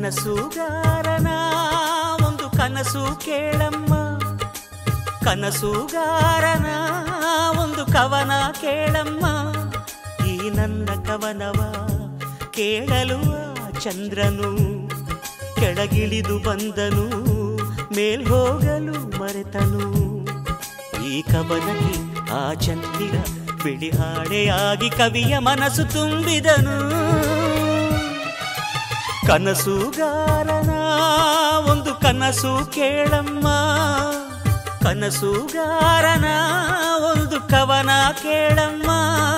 ಕನಸುಗಾರನ ಒಂದು ಕನಸು ಕೇಳಮ್ಮ ಕನಸುಗಾರನ ಒಂದು ಕವನ ಕೇಳಮ್ಮ ಈ ನನ್ನ ಕವನವ ಕೇಳಲು ಆ ಚಂದ್ರನು ಕೆಳಗಿಳಿದು ಬಂದನು ಮೇಲ್ ಹೋಗಲು ಮರೆತನು ಈ ಕವನಕ್ಕೆ ಆ ಚಂದಿರ ಬಿಳಿ ಹಾಡೆಯಾಗಿ ಕವಿಯ ಮನಸ್ಸು ತುಂಬಿದನು ಕನಸುಗಾರನ ಒಂದು ಕನಸು ಕೇಳಮ್ಮ ಕನಸುಗಾರನ ಒಂದು ಕವನ ಕೇಳಮ್ಮ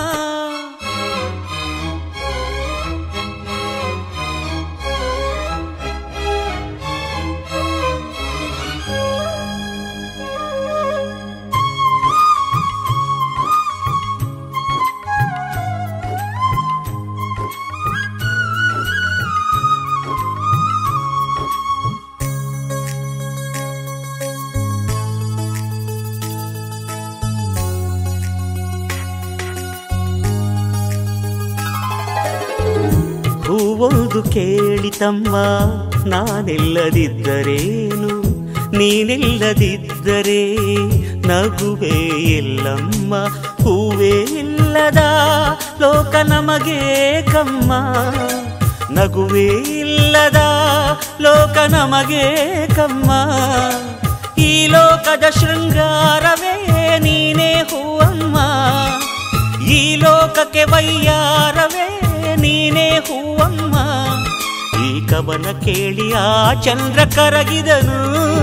ಹೂವೊಂದು ಕೇಳಿತಮ್ಮ ನಾನಿಲ್ಲದಿದ್ದರೇನು ನೀನಿಲ್ಲದಿದ್ದರೆ ನಗುವೆ ಇಲ್ಲಮ್ಮ ಹೂವೇ ಇಲ್ಲದ ಲೋಕ ನಮಗೆ ಕಮ್ಮ ನಗುವೇ ಇಲ್ಲದ ಲೋಕ ನಮಗೆ ಕಮ್ಮ ಈ ಲೋಕದ ಶೃಂಗಾರವೇ ನೀನೇ ಹೂವಮ್ಮ ಈ ಲೋಕಕ್ಕೆ ವೈಯಾರವೇ ನೀನೇ ಹೂವಮ್ಮ ಈ ಕವನ ಕೇಳಿ ಆ ಚಂದ್ರ ಕರಗಿದನು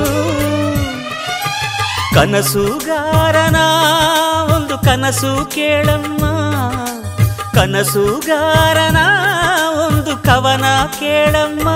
ಕನಸುಗಾರನ ಒಂದು ಕನಸು ಕೇಳಮ್ಮ ಕನಸುಗಾರನ ಒಂದು ಕವನ ಕೇಳಮ್ಮ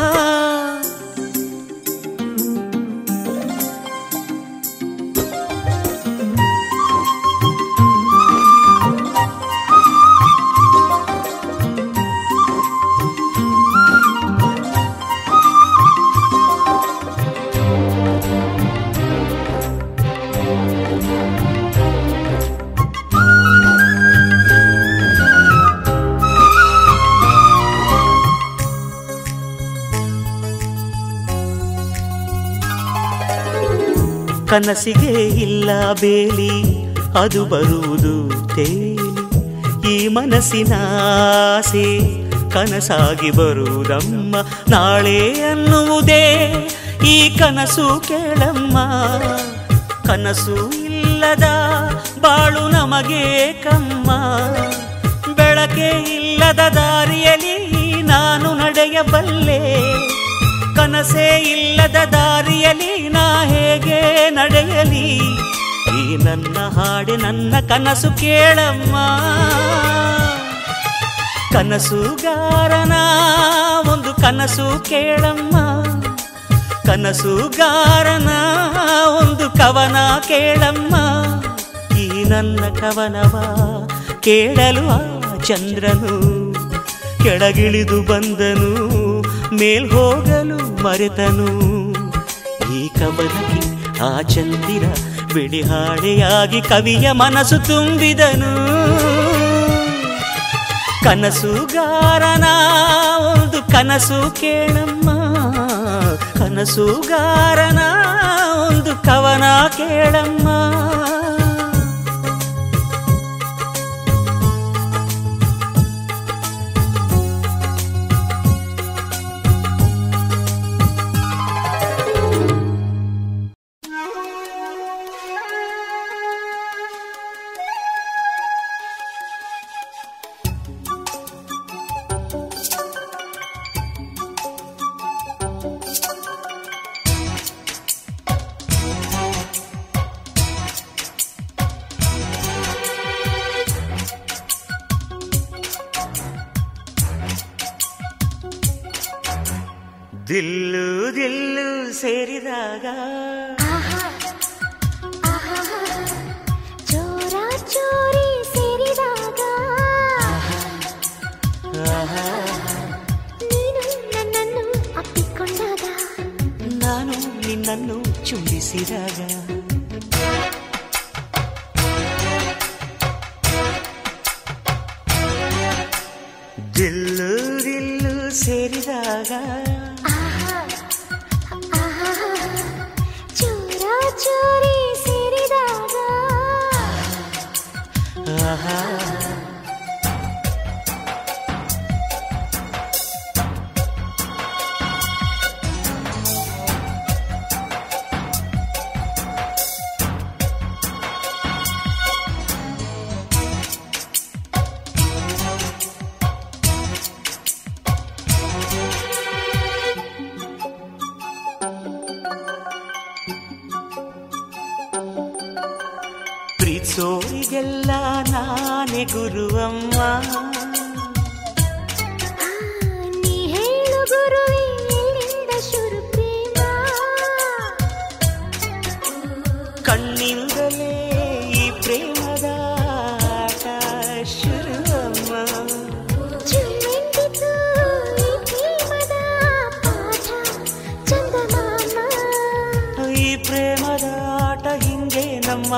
ಕನಸಿಗೆ ಇಲ್ಲ ಬೇಲಿ ಅದು ಬರುವುದು ತೇಲಿ ಈ ಮನಸ್ಸಿನ ಆಸೆ ಕನಸಾಗಿ ಬರುವುದಮ್ಮ ನಾಳೆ ಅನ್ನುವುದೇ ಈ ಕನಸು ಕೇಳಮ್ಮ ಕನಸು ಇಲ್ಲದ ಬಾಳು ನಮಗೆ ಕಮ್ಮ ಬೆಳಕೆ ಇಲ್ಲದ ದಾರಿಯಲ್ಲಿ ನಾನು ನಡೆಯಬಲ್ಲೆ ಕನಸೇ ಇಲ್ಲದ ದಾರಿಯಲ್ಲಿ ನಾ ಹೇಗೆ ನಡೆಯಲಿ ಈ ನನ್ನ ಹಾಡೆ ನನ್ನ ಕನಸು ಕೇಳಮ್ಮ ಕನಸುಗಾರನ ಒಂದು ಕನಸು ಕೇಳಮ್ಮ ಕನಸುಗಾರನ ಒಂದು ಕವನ ಕೇಳಮ್ಮ ಈ ನನ್ನ ಕವನವ ಕೇಳಲು ಆ ಚಂದ್ರನು ಕೆಳಗಿಳಿದು ಬಂದನು ಮೇಲ್ ಹೋಗಲು ಮರೆತನು ಈ ಕವನಕ್ಕೆ ಆ ಚಂದಿರ ಬಿಳಿ ಹಾಡೆಯಾಗಿ ಕವಿಯ ಮನಸ್ಸು ತುಂಬಿದನು ಕನಸುಗಾರನ ಒಂದು ಕನಸು ಕೇಳಮ್ಮ ಕನಸುಗಾರನ ಒಂದು ಕವನ ಕೇಳಮ್ಮ ದಿಲ್ಲು ದಿಲ್ಲು ಸೇರಿದಾಗ ಚೋರ ಚೋರಿ ಸೇರಿದಾಗ ನೀನು ನನ್ನನ್ನು ಅಪ್ಪಿಕೊಂಡಾಗ ನಾನು ನಿನ್ನನ್ನು ಚುಂಬಿಸಿದಾಗ ದಿಲ್ಲು ದಿಲ್ಲು ಸೇರಿದಾಗ ಸೋರಿಗೆಲ್ಲ ನಾನೇ ಗುರುವಮ್ಮ ಆ, ನೀ ಹೇಳು ಗುರುವೇ ಎಲ್ಲಿಂದ ಶುರು ಪ್ರೇಮ ಕಣ್ಣಿಂದಲೇ ಈ ಪ್ರೇಮದ ಆಟ ಶುರುವಮ್ಮ ಚುಮ್ಮೆಂದಿತು ಈ ಪ್ರೇಮದ ಪಾಠ ಚಂದಮಾಮ ಈ ಪ್ರೇಮದ ಆಟ ಹಿಂಗೆ ನಮ್ಮ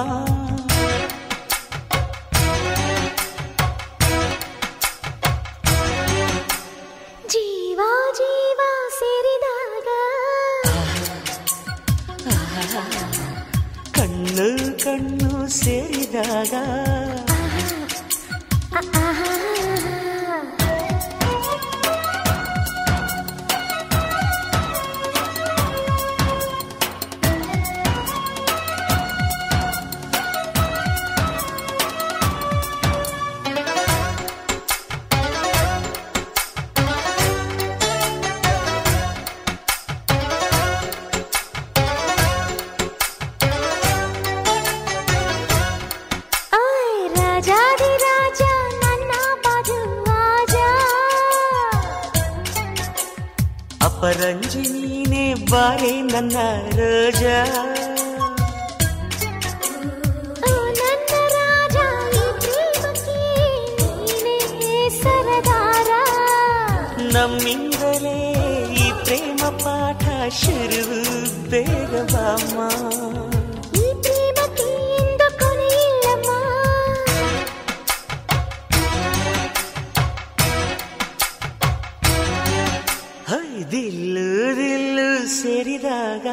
ಜೀವ ಜೀವ ಸೇರಿದಾಗ ಕಣ್ಣು ಕಣ್ಣು ಸೇರಿದಾಗ ಆಹಾ. ಆಯ್ ರಾಜಾದಿ ರಾಜ ನನ್ನ ಬಾಜು ಆಜ ಅಪರಂಜಿ ನೀನೇ ಬಾರೆ ನನ್ನ ರೋಜ ಓ ನನ್ನ ರಾಜ ಈ ಪ್ರೇಮಕ್ಕೆ ನೀನೇ ಸರದಾರ ನಮ್ಮಿಂದಲೇ ಈ ಪ್ರೇಮ ಪಾಠ ಶುರು ಬೇಗ ಬಾಮ್ಮ ಈ ಪ್ರೇಮಕ್ಕೆ ಇಂದು ಕೊನೆಯಿಲ್ಲಮ್ಮ ಹೈ ದಿಲ್ಲು ದಿಲ್ಲು ಸೇರಿದಾಗ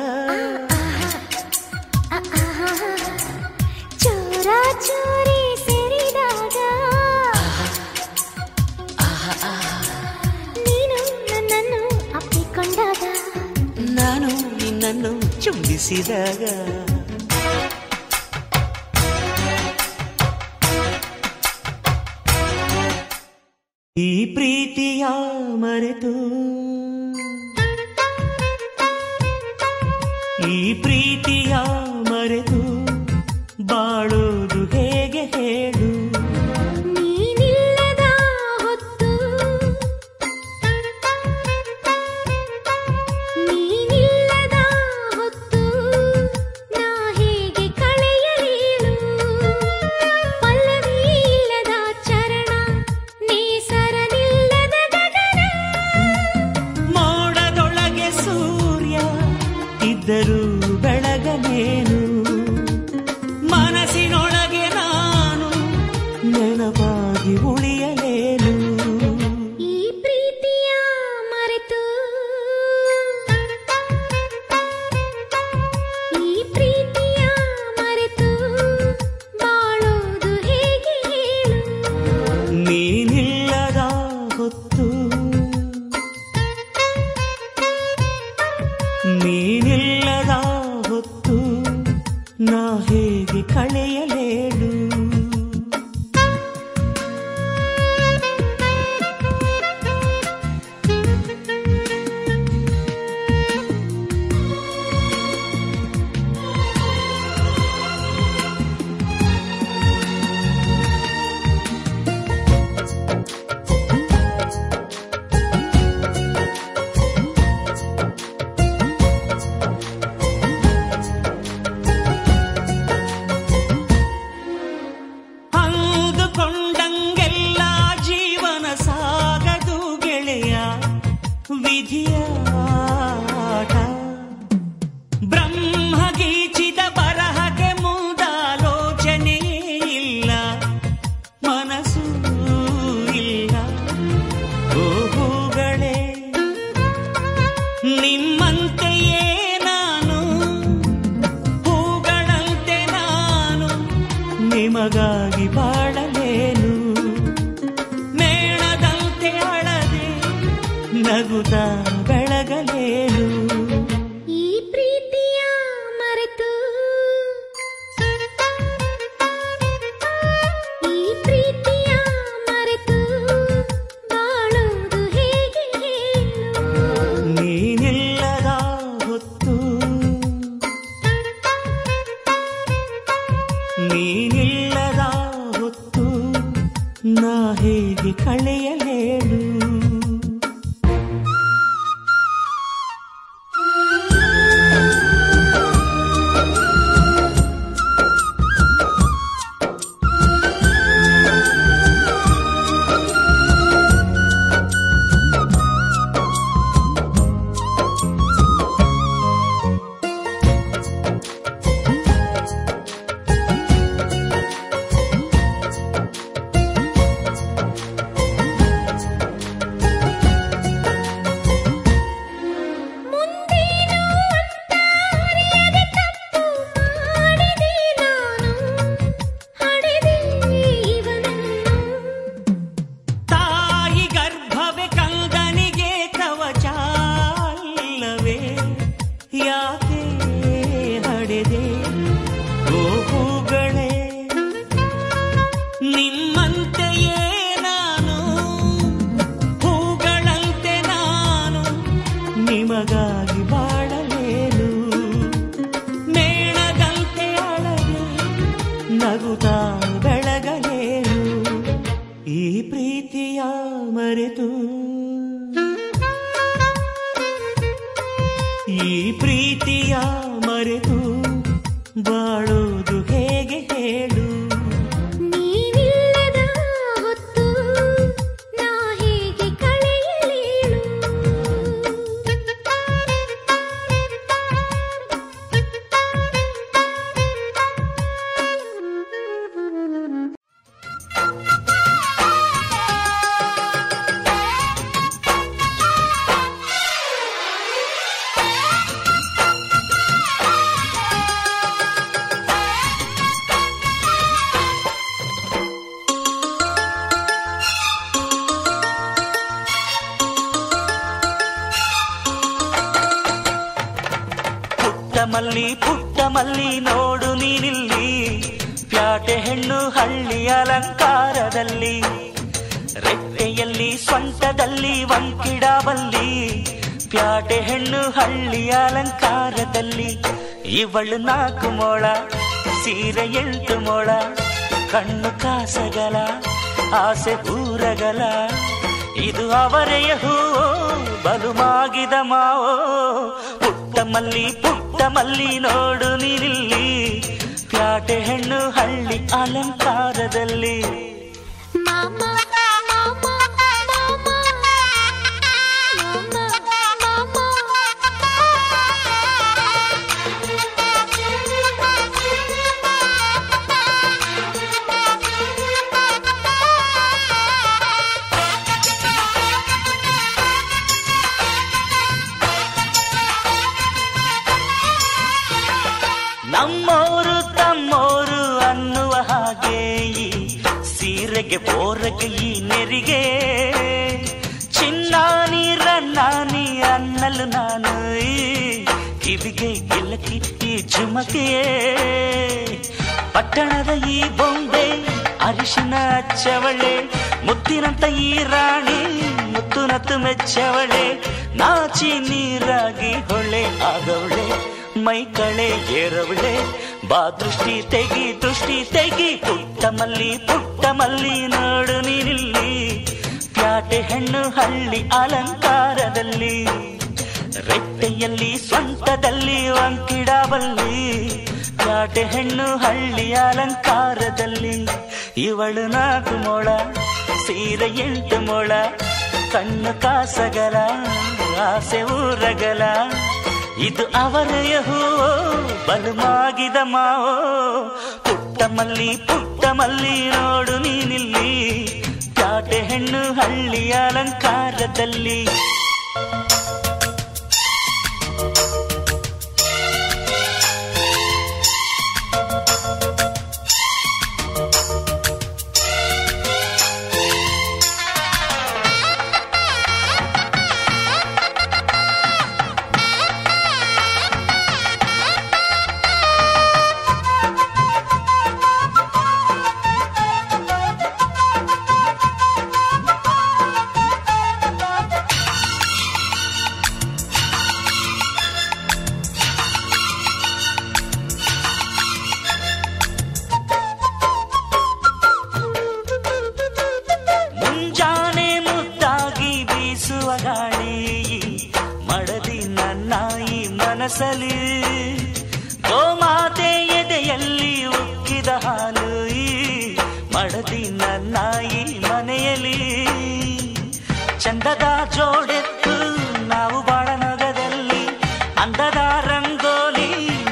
ಚೋರ ಚೋರಿ ಸೇರಿದಾಗ ನೀನು ನನ್ನನ್ನು ಅಪ್ಪಿಕೊಂಡಾಗ ನಾನು ನಿನ್ನನ್ನು ಚುಂಬಿಸಿದಾಗ ಈ ಪ್ರೀತಿಯ ಮರೆತು ಈ ಪ್ರೀತಿಯ ಮರೆತು ಬಾಳೋದು ಹೇಗೆ ಹೇಳು ನೀನಿಲ್ಲದ ಹೊತ್ತು ನೀನಿಲ್ಲದ ಹೊತ್ತು ನಾ ಹೇಗೆ ಕಳೆಯಲೇಳು ಪಲ್ಲವಿ ಇಲ್ಲದ ಚರಣ ನೇಸರನಿಲ್ಲದ ಗಗನ ಮೋಡದೊಳಗೆ ಸೂರ್ಯ ಇದ್ದರೂ ಬೆಳಗನೇನು ಮನಸ್ಸಿನೊಳಗೆ ನಾನು ನೆನಪಾಗಿ ಉಳಿಯಲೇನು ಈ ಪ್ರೀತಿಯ ಮರೆತು ಈ ಪ್ರೀತಿಯ ಮರೆತು ಬಾಳೋದು ಹೇಗೆ ಹೇಳು ನೀನಿಲ್ಲದ ಹೊತ್ತು ನೀನಿಲ್ಲದ ಹೊತ್ತು ನಾ ಹೇಗೆ ಕಳೆಯಲೇಳು ಅಂದುಕೊಂಡಂಗೆಲ್ಲ ಜೀವನ ಸಾಗದು ಗೆಳೆಯ ವಿಧಿಯ ಆಟ ಬ್ರಹ್ಮ ಗೀಚಿದ ಬರಹಕ್ಕೆ ಮುಂದಾಲೋಚನೆ ಇಲ್ಲ ಮನಸ್ಸು ಇಲ್ಲ ಓ ಹೂಗಳೇ ನಿಮ್ಮಂತೆಯೇ ನಾನು ಹೂಗಳಂತೆ ನಾನು ನಿಮಗಾಗಿ ಬಾಳಲೇನು ಮೇಣದಂತೆ ಅಳದೆ ನಗುತ್ತ ಬೆಳಗಲೇನು ಈ ಪ್ರೀತಿಯ ಮರೆತು ಈ ಪ್ರೀತಿಯ ಮರೆತು ಬಾಳೋದು ಹೇಗೆ ಹೇಳು ನೀನಿಲ್ಲದ ಹೊತ್ತು ನೀನಿಲ್ಲ ಹೇಗೆ ಕಳೆಯಲೇಳು ಮುಂದೇನು ಅಂತ ಅರಿಯದೆ ತಪ್ಪು ಮಾಡಿದೆ ನಾನು ಹಡೆದೆ ಇವನನ್ನು ತಾಯಿ ಗರ್ಭವೇ ಕಂದನಿಗೆ ಕವಚಾಲ್ಲವೇ ಯಾಕೆ ಹಡೆದೆ ಗೋಪುಗಳೇ ನಿಮ್ಮಂತೆಯೇ ನಾನು ಹೂಗಳಂತೆ ನಾನು ನಿಮಗಾಗಿ ಬಾಳಲೇನು ಮೇಣದಂತೆ ಅಳಗೆ ನಗುತ್ತಾ ಬೆಳಗಲೇನು ಈ ಪ್ರೀತಿಯ ಮರೆತು ಈ ಪ್ರೀತಿಯ ಮರೆತು ಬಾಳೋದು ಹೇಗೆ ಹೇಳು ನೀನಿಲ್ಲದ ಹೊತ್ತು ನಾ ಹೇಗೆ ಕಳೆಯಲೇಳು ಪುಟ್ಟ ಮಲ್ಲಿ ಪುಟ್ಟ ಮಲ್ಲಿ ನೋಡು ನೀನಿಲ್ಲಿ ಪ್ಯಾಟೆ ಹೆಣ್ಣು ಹಳ್ಳಿ ಅಲಂಕಾರದಲ್ಲಿ ರೆಟ್ಟೆಯಲ್ಲಿ ಸ್ವಂಟದಲ್ಲಿ ವಂಕಿಡಬಲ್ಲಿ ಪ್ಯಾಟೆ ಹೆಣ್ಣು ಹಳ್ಳಿ ಅಲಂಕಾರದಲ್ಲಿ ಇವಳು ನಾಲ್ಕು ಮೊಳ ಸೀರೆ ಎಂಟು ಮೊಳ ಕಣ್ಣು ಕಾಸಗಲ ಆಸೆ ಊರಗಲ ಇದು ಅವರೆಯ ಹೂವೋ ಬಲುಮಾಗಿದ ಮಾವೋ ಪುಟ್ಟ ಮಲ್ಲಿ ಪುಟ್ಟ ಮಲ್ಲಿ ನೋಡು ನೀನಿಲ್ಲಿ ಪ್ಯಾಟೆ ಹೆಣ್ಣು ಹಳ್ಳಿ ಅಲಂಕಾರದಲ್ಲಿ ಮಾಮ ಮಾಮ ಮಾಮ ಮಾಮ ನಮ್ಮೋರು ತಮ್ಮೋರು ಅನ್ನುವ ಹಾಗೆ ಈ ಸೀರೆಗೆ ಬೋರಗೆ ಈ ನೆರಿಗೆ ಚಿನ್ನಾನಿ ರನ್ನಾನಿ ಅನ್ನಲು ನಾನು ಈ ಕಿವಿಗೆ ಗಿಲಕಿ ಈ ಜುಮಕೆಯೇ ಪಟ್ಟಣದ ಈ ಬೊಂಬೆ ಅರಿಶಿನ ಹಚ್ಚವಳೆ ಮುತ್ತಿನಂತ ಈ ರಾಣಿ ಮುತ್ತು ನತ್ತು ಮೆಚ್ಚವಳೆ ನಾಚಿ ನೀರಾಗಿ ಹೊಳೆ ಆಗವಳೆ ಮೈ ಕಳೆ ಏರವಳೆ ಬಾ ದೃಷ್ಟಿ ತೆಗಿ ದೃಷ್ಟಿ ತೆಗಿ ಪುಟ್ಟ ಮಲ್ಲಿ ಪುಟ್ಟ ಮಲ್ಲಿ ನೋಡು ನೀನಿಲ್ಲಿ ಪ್ಯಾಟೆ ಹೆಣ್ಣು ಹಳ್ಳಿ ಅಲಂಕಾರದಲ್ಲಿ ರೆಟ್ಟೆಯಲ್ಲಿ ಸ್ವಂತದಲ್ಲಿ ವಂಕಿಡಬಲ್ಲಿ ಪ್ಯಾಟೆ ಹೆಣ್ಣು ಹಳ್ಳಿ ಅಲಂಕಾರದಲ್ಲಿ ಇವಳು ನಾಲ್ಕು ಮೊಳ ಸೀರೆ ಎಂಟು ಮೊಳ ಕಣ್ಣು ಕಾಸಗಲ ಆಸೆ ಊರಗಲ ಇದು ಅವರೆಯ ಹೂವೋ ಬಲುಮಾಗಿದ ಮಾವೋ ಪುಟ್ಟ ಮಲ್ಲಿ ಪುಟ್ಟ ಮಲ್ಲಿ ನೋಡು ನೀನಿಲ್ಲಿ ಪ್ಯಾಟೆ ಹೆಣ್ಣು ಹಳ್ಳಿ ಅಲಂಕಾರದಲ್ಲಿ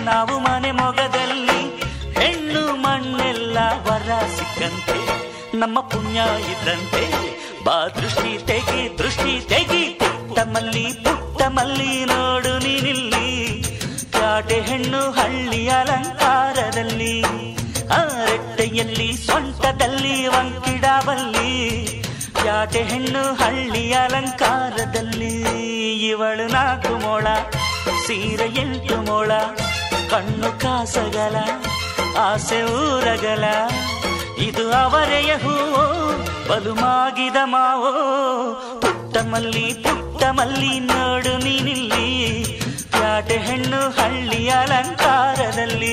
ನಾವು ಮನೆ ಮೊಗದಲ್ಲಿ ಹೆಣ್ಣು ಮಣ್ಣೆಲ್ಲ ವರ ಸಿಕ್ಕಂತೆ ನಮ್ಮ ಪುಣ್ಯ ಇದ್ದಂತೆ ಬಾ ದೃಷ್ಟಿ ತೆಗಿ ದೃಷ್ಟಿ ತೆಗಿ ಪುಟ್ಟ ಮಲ್ಲಿ ಪುಟ್ಟ ಮಲ್ಲಿ ನೋಡು ನೀನಿಲ್ಲಿ ಪ್ಯಾಟೆ ಹೆಣ್ಣು ಹಳ್ಳಿ ಅಲಂಕಾರದಲ್ಲಿ ಆ ರೆಟ್ಟೆಯಲ್ಲಿ ಸೊಂಟದಲ್ಲಿ ವಂಕಿಡಬಲ್ಲಿ ಪ್ಯಾಟೆ ಹೆಣ್ಣು ಹಳ್ಳಿ ಅಲಂಕಾರದಲ್ಲಿ ಇವಳು ನಾಲ್ಕು ಮೊಳ ಸೀರೆ ಎಂಟು ಮೊಳ ಕಣ್ಣು ಕಾಸಗಲ ಆಸೆ ಊರಗಲ ಇದು ಅವರೆಯ ಹೂವೋ ಬಲು ಮಾಗಿದ ಮಾವೋ ಪುಟ್ಟ ಮಲ್ಲಿ ಪುಟ್ಟ ಮಲ್ಲಿ ನೋಡು ನೀನಿಲ್ಲಿ ಪ್ಯಾಟೆ ಹೆಣ್ಣು ಹಳ್ಳಿ ಅಲಂಕಾರದಲ್ಲಿ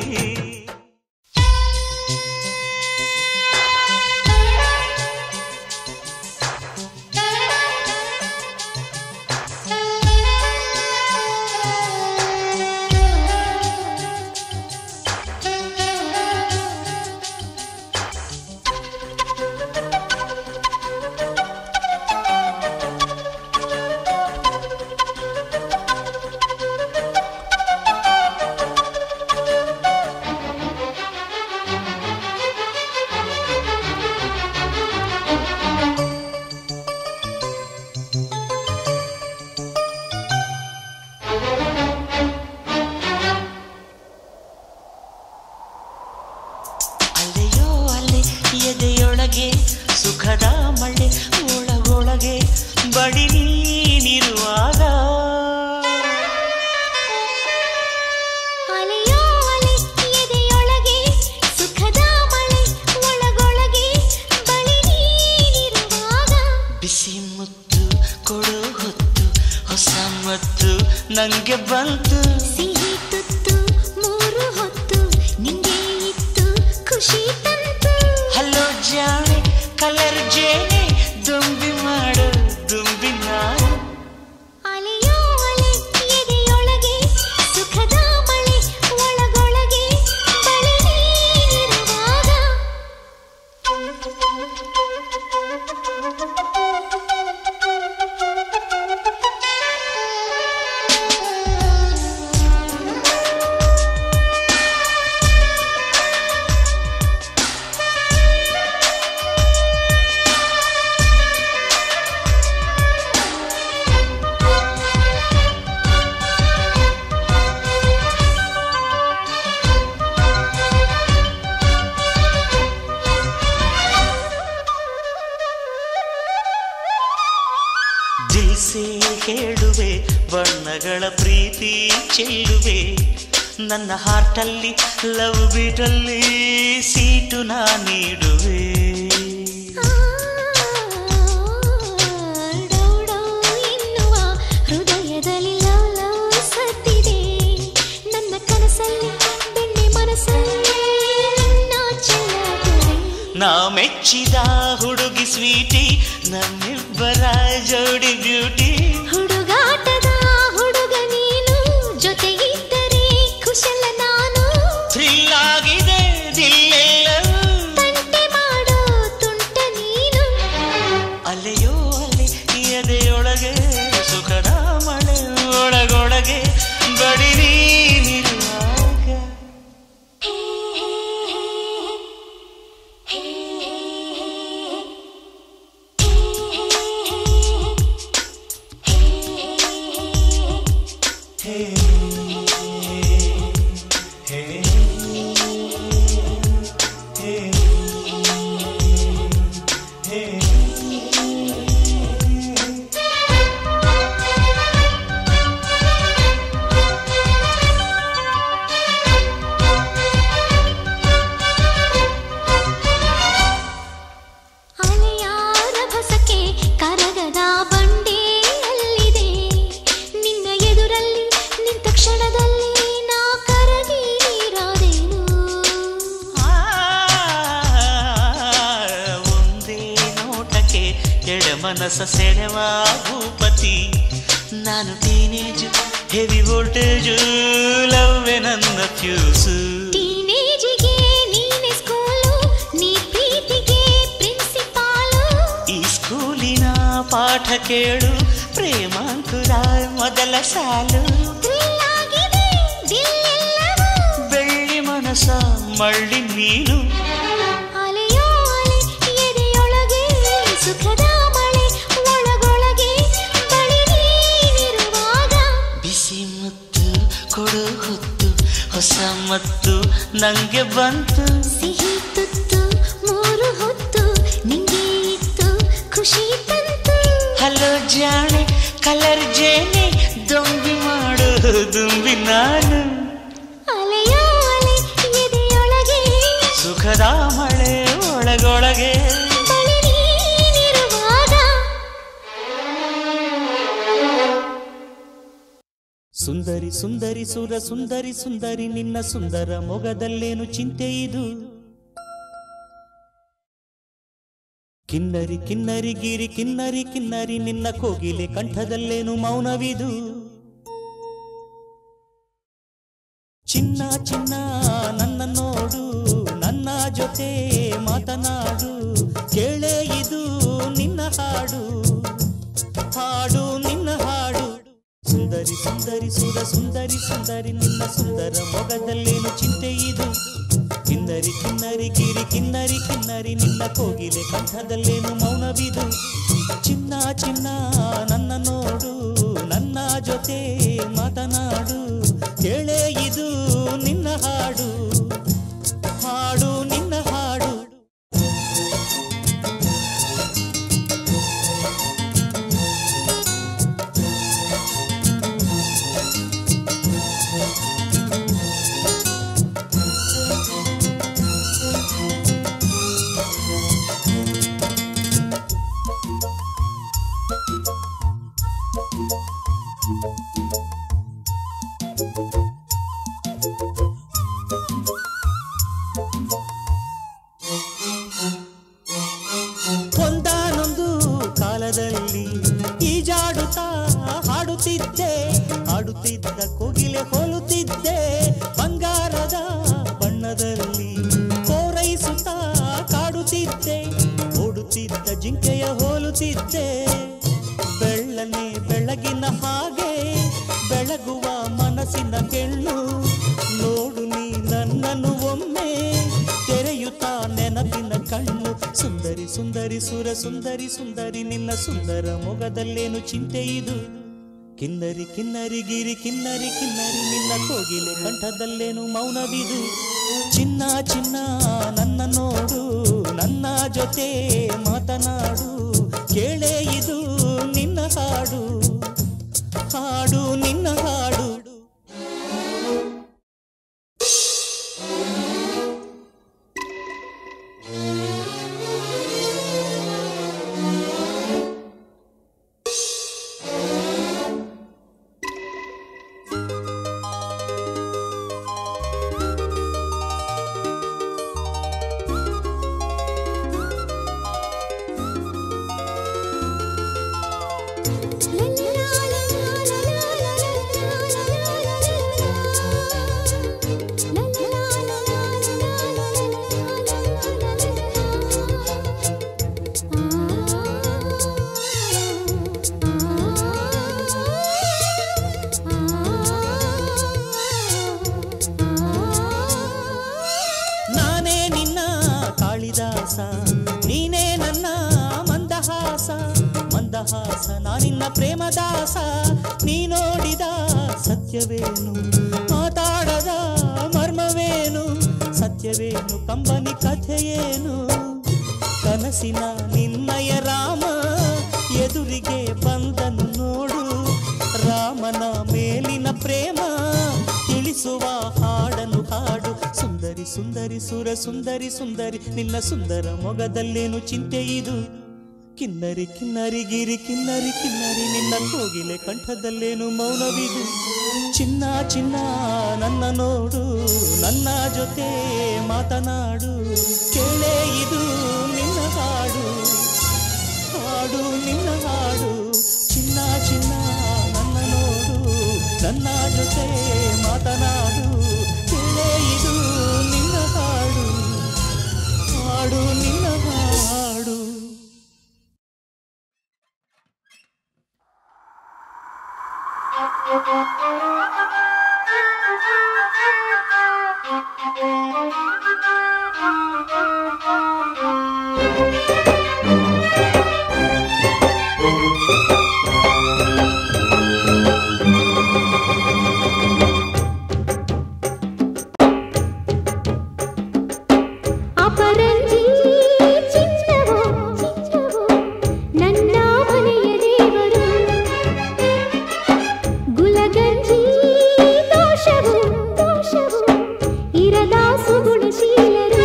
ಅಲೆಯೋ ಅಲೆ ಎದೆಯೊಳಗೆ ಸುಖದ ಮಳೆ ಒಳಗೊಳಗೆ ಬಡಿ ನೀನಿರುವಾಗ ಅಲೆಯೋ ಅಲೆ ಎದೆಯೊಳಗೆ ಸುಖದ ಮಳೆ ಒಳಗೊಳಗೆ ಬಳಿ ನೀನಿರುವಾಗ ಬಿಸಿ ಮುತ್ತು ಕೊಡು ಹೊತ್ತು ಹೊಸ ಮತ್ತು ನಂಗೆ ಬಂತು ಸಿಹಿ ತುತ್ತು ಮೂರು ಹೊತ್ತು ನಿಂಗೆ ಇತ್ತು ಖುಷಿ ತಂತು ಹಲೋ ಜಾಣೆ ಕಲರ್ ಜೇನೆ ದುಂಬಿ ಮಾಡು ದುಂಬಿ ನಾನು ಅಲೆಯೋ ಅಲೆ ಎದೆಯೊಳಗೆ ಸುಖದ ಮಳೆ ಒಳಗೊಳಗೆ ಬಳಿ ನೀನಿರುವಾಗ ದಿಲ್ಸೆ ಹೇಳುವೆ ಬಣ್ಣಗಳ ಪ್ರೀತಿ ಚೆಲ್ಲುವೆ ನನ್ನ ಹಾರ್ಟಲ್ಲಿ ಲವ್ ಬೀಟಲ್ಲಿ ಸೀಟು ನಾ ನೀಡುವೆ ಡೌ ಡೌ ಎನ್ನುವ ಹೃದಯದಲ್ಲಿ ಲವ್ ಲವ್ ಸತ್ತಿದೆ ನನ್ನ ಕನಸಲ್ಲಿ ಬೆಣ್ಣೆ ಮನಸ್ಸಲ್ಲಿ ನಿನ್ನ ಚೆಲ್ಲುತ್ತದೆ ನಾ ಮೆಚ್ಚಿದ ಹುಡುಗಿ ಸ್ವೀಟಿ ನಮ್ಮಿಬ್ಬರ ಜೋಡಿ ಬ್ಯೂಟಿ ಹುಡುಗಾಟದ ಹುಡುಗ ನೀನು ಜೊತೆಗಿದ್ದರೆ ಕುಶಲ ನಾನು ಥ್ರಿಲ್ ಆಗಿದೆ ದಿಲ್ಲೆಲ್ಲವೂ ತಂಟೆ ಮಾಡೋ ತುಂಟ ನೀನು ಅಲೆಯೋ ಅಲೆ ಎದೆಯೊಳಗೆ ಸುಖದ ಮಳೆ ಒಳಗೊಳಗೆ ಬಡಿ ನೀನಿರುವಾಗ ಅಲೆಯಾರ ಭಸಕ್ಕೆ ಕರಗದ ಬಂಡೆ ಅಲ್ಲಿದೆ ನಿನ್ನ ಎದುರಲ್ಲಿ ನಿಂತ ಕ್ಷಣದಲ್ಲಿ ನಾ ಕರಗಿ ನೀರಾದೇನು ಆ, ಒಂದೇ ನೋಟಕ್ಕೆ ಎಡ ಮನಸ ಸೆಳೆವ ಭೂಪತಿ ನಾನು ಟೀನೇಜ್ ಹೆವಿ ವೋಲ್ಟೇಜ್ ಲವ್ವೆ ನನ್ನ ಫ್ಯೂಸು ಟೀನೇಜಿಗೆ ನೀನೆ ಸ್ಕೂಲು ನೀ ಪ್ರೀತಿಗೆ ಪ್ರಿನ್ಸಿಪಾಲು ಈ ಸ್ಕೂಲಿನ ಪಾಠ ಕೇಳು ಪ್ರೇಮಾಂಕುರ ಮೊದಲ ಸಾಲು ಥ್ರಿಲ್ ಆಗಿದೆ ದಿಲ್ಲೆಲ್ಲವೂ ಮಳ್ಳಿ ನೀನು ಅಲೆಯೋ ಅಲೆ ಎದೆಯೊಳಗೆ ಸುಖದ ಮಳೆ ಒಳಗೊಳಗೆ ಬಳಿ ನೀನಿರುವಾಗ ಬಿಸಿ ಮುತ್ತು ಕೊಡು ಹೊತ್ತು ಹೊಸ ಮತ್ತು ನಂಗೆ ಬಂತು ಸಿಹಿ ತುತ್ತು ಮೂರು ಹೊತ್ತು ನಿಂಗೆ ಇತ್ತು ಖುಷಿ ತಂತು ಹಲೋ ಜಾಣೆ ಕಲರ್ ಜೇನೆ ದೊಂಬಿ ಮಾಡು ದುಂಬಿ ನಾನು ಅಲೆಯೋ ಅಲೆ ಎದೆಯೊಳಗೆ ಸುಖದ ಮಳೆ ಒಳಗೊಳಗೆ ಬಳಿ ನೀನಿರುವಾಗ ಸುಂದರಿ ಸುಂದರಿ ಸುರ ಸುಂದರಿ ಸುಂದರಿ ನಿನ್ನ ಸುಂದರ ಮೊಗದಲ್ಲೇನು ಚಿಂತೆ ಇದು ಕಿನ್ನರಿ ಕಿನ್ನರಿ ಗಿರಿ ಕಿನ್ನರಿ ಕಿನ್ನರಿ ನಿನ್ನ ಕೋಗಿಲೆ ಕಂಠದಲ್ಲೇನು ಮೌನವಿದು ಚಿನ್ನ ಚಿನ್ನ ನನ್ನ ನೋಡು ನನ್ನ ಜೊತೆ ಮಾತನಾಡು ಕೇಳೇ ಇದು ನಿನ್ನ ಹಾಡು ಹಾಡು ನಿನ್ನ ಹಾಡು ಸುಂದರಿ ಸುಂದರಿ ಸುರ ಸುಂದರಿ ಸುಂದರಿ ನಿನ್ನ ಸುಂದರ ಮೊಗದಲ್ಲೇನು ಚಿಂತೆ ಇದು ಕಿನ್ನರಿ ಕಿನ್ನರಿ ಗಿರಿ ಕಿನ್ನರಿ ಕಿನ್ನರಿ ನಿನ್ನ ಕೋಗಿಲೆ ಕಂಠದಲ್ಲೇನು ಮೌನವಿದು ಚಿನ್ನ ಚಿನ್ನ ನನ್ನ ನೋಡು ನನ್ನ ಜೊತೆ ಮಾತನಾಡು ಕೇಳೇ ಇದು ನಿನ್ನ ಹಾಡು ಹಾಡು ನಿನ್ನ ಹಾಡು ಒಂದಾನೊಂದು ಕಾಲದಲ್ಲಿ ಈಜಾಡುತ್ತಾ ಹಾಡುತ್ತಿದ್ದೆ ಹಾಡುತ್ತಿದ್ದ ಕೋಗಿಲೆ ಹೋಲುತ್ತಿದ್ದೆ ಬಂಗಾರದ ಬಣ್ಣದಲ್ಲಿ ಕೋರೈಸುತ್ತಾ ಕಾಡುತ್ತಿದ್ದೆ ಓಡುತ್ತಿದ್ದ ಜಿಂಕೆಯ ಹೋಲುತ್ತಿದ್ದೆ ಬೆಳ್ಳನೆ ಬೆಳಗಿನ ಹಾಗೆ ಬೆಳಗುವ ಮನಸ್ಸಿನ ಹೆಣ್ಣು ನೋಡು ನೀ ನನ್ನನ್ನು ಒಮ್ಮೆ ತೆರೆಯುತ್ತಾ ನೆನಪಿನ ಕಣ್ಣು ಸುಂದರಿ ಸುಂದರಿ ಸುರ ಸುಂದರಿ ಸುಂದರಿ ನಿನ್ನ ಸುಂದರ ಮೊಗದಲ್ಲೇನು ಚಿಂತೆ ಇದು ಕಿನ್ನರಿ ಕಿನ್ನರಿ ಗಿರಿ ಕಿನ್ನರಿ ಕಿನ್ನರಿ ನಿನ್ನ ಕೋಗಿಲೆ ಕಂಠದಲ್ಲೇನು ಮೌನವಿದು ಚಿನ್ನ ಚಿನ್ನ ನನ್ನ ನೋಡು ನನ್ನ ಜೊತೆ ಮಾತನಾಡು ಕೇಳೇ ಇದು ನಿನ್ನ ಹಾಡು ಹಾಡು ನಿನ್ನ ಹಾಡು ನಾನೇ ನಿನ್ನ ಕಾಳಿದಾಸ ನೀನೇ ನನ್ನ ಮಂದಹಾಸ ಮಂದಹಾಸ ನಾನಿನ್ನ ಪ್ರೇಮದಾಸ ನೀ ನೋಡಿದ ಸತ್ಯವೇನು ಮಾತಾಡದ ಮರ್ಮವೇನು ಸತ್ಯವೇನು ಕಂಬನಿ ಕಥೆಯೇನು ಕನಸಿನ ನಿನ್ನಯ ರಾಮ ಎದುರಿಗೆ ಬಂದನು ನೋಡು ರಾಮನ ಮೇಲಿನ ಪ್ರೇಮ ತಿಳಿಸುವ ಹಾಡನ್ನು ಹಾಡು ಸುಂದರಿ ಸುಂದರಿ ಸುರ ಸುಂದರಿ ಸುಂದರಿ ನಿನ್ನ ಸುಂದರ ಮೊಗದಲ್ಲೇನು ಚಿಂತೆ ಇದು ಕಿನ್ನರಿ ಕಿನ್ನರಿ ಗಿರಿ ಕಿನ್ನರಿ ಕಿನ್ನರಿ ನಿನ್ನ ಕೋಗಿಲೆ ಕಂಠದಲ್ಲೇನು ಮೌನವಿದು ಚಿನ್ನ ಚಿನ್ನ ನನ್ನ ನೋಡು ನನ್ನ ಜೊತೆ ಮಾತನಾಡು ಕೇಳೇ ಇದು ನಿನ್ನ ಹಾಡು ಹಾಡು ನಿನ್ನ ಹಾಡು ಚಿನ್ನ ಚಿನ್ನ ನನ್ನ ನೋಡು ನನ್ನ ಜೊತೆ ಮಾತನಾಡು ಕೇಳೇ ಇದು ನಿನ್ನ ಹಾಡು ಹಾಡು ನಿನ್ನ ಹಾಡು Thank you. ಅಪರಂಜಿ ಚಿನ್ನವೋ ಚಿನ್ನವೋ ನನ್ನ ಮನೆಯ ದೇವರು ಗುಲಗಂಜಿ ದೋಷವು ದೋಷವು ಇರದ ಸುಗುಣಶೀಲರು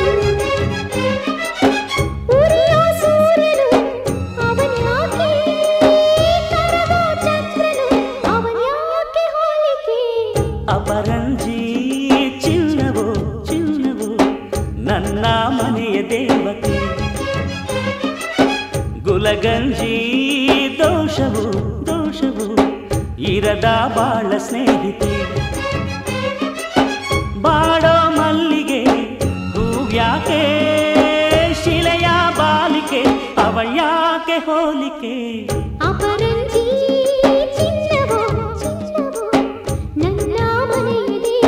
ಉರಿಯೋ ಸೂರ್ಯನು ಅವನ್ಯಾಕೆ ಕರಗೋ ಚಂದ್ರನು ಅವನ್ಯಾಕೆ ಹೋಲಿಕೆ ಅಪರಂಜಿ ಚಿನ್ನವೋ ಚಿನ್ನವೋ ನನ್ನ ಮನೆಯ ದೇವತೆ ಗುಲಗಂಜಿ ದೋಷವು ದೋಷವು ಇರದ ಬಾಳ ಸ್ನೇಹಿತೆ ಬಾಡೋ ಮಲ್ಲಿಗೆ ಹೂವ್ಯಾಕೆ ಶಿಲೆಯ ಬಾಲಿಕೆ ಅವಳ್ಯಾಕೆ ಹೋಲಿಕೆ ಅಪರಂಜಿ ಚಿನ್ನವೋ ಚಿನ್ನವೋ ನನ್ನ ಮನೆಯ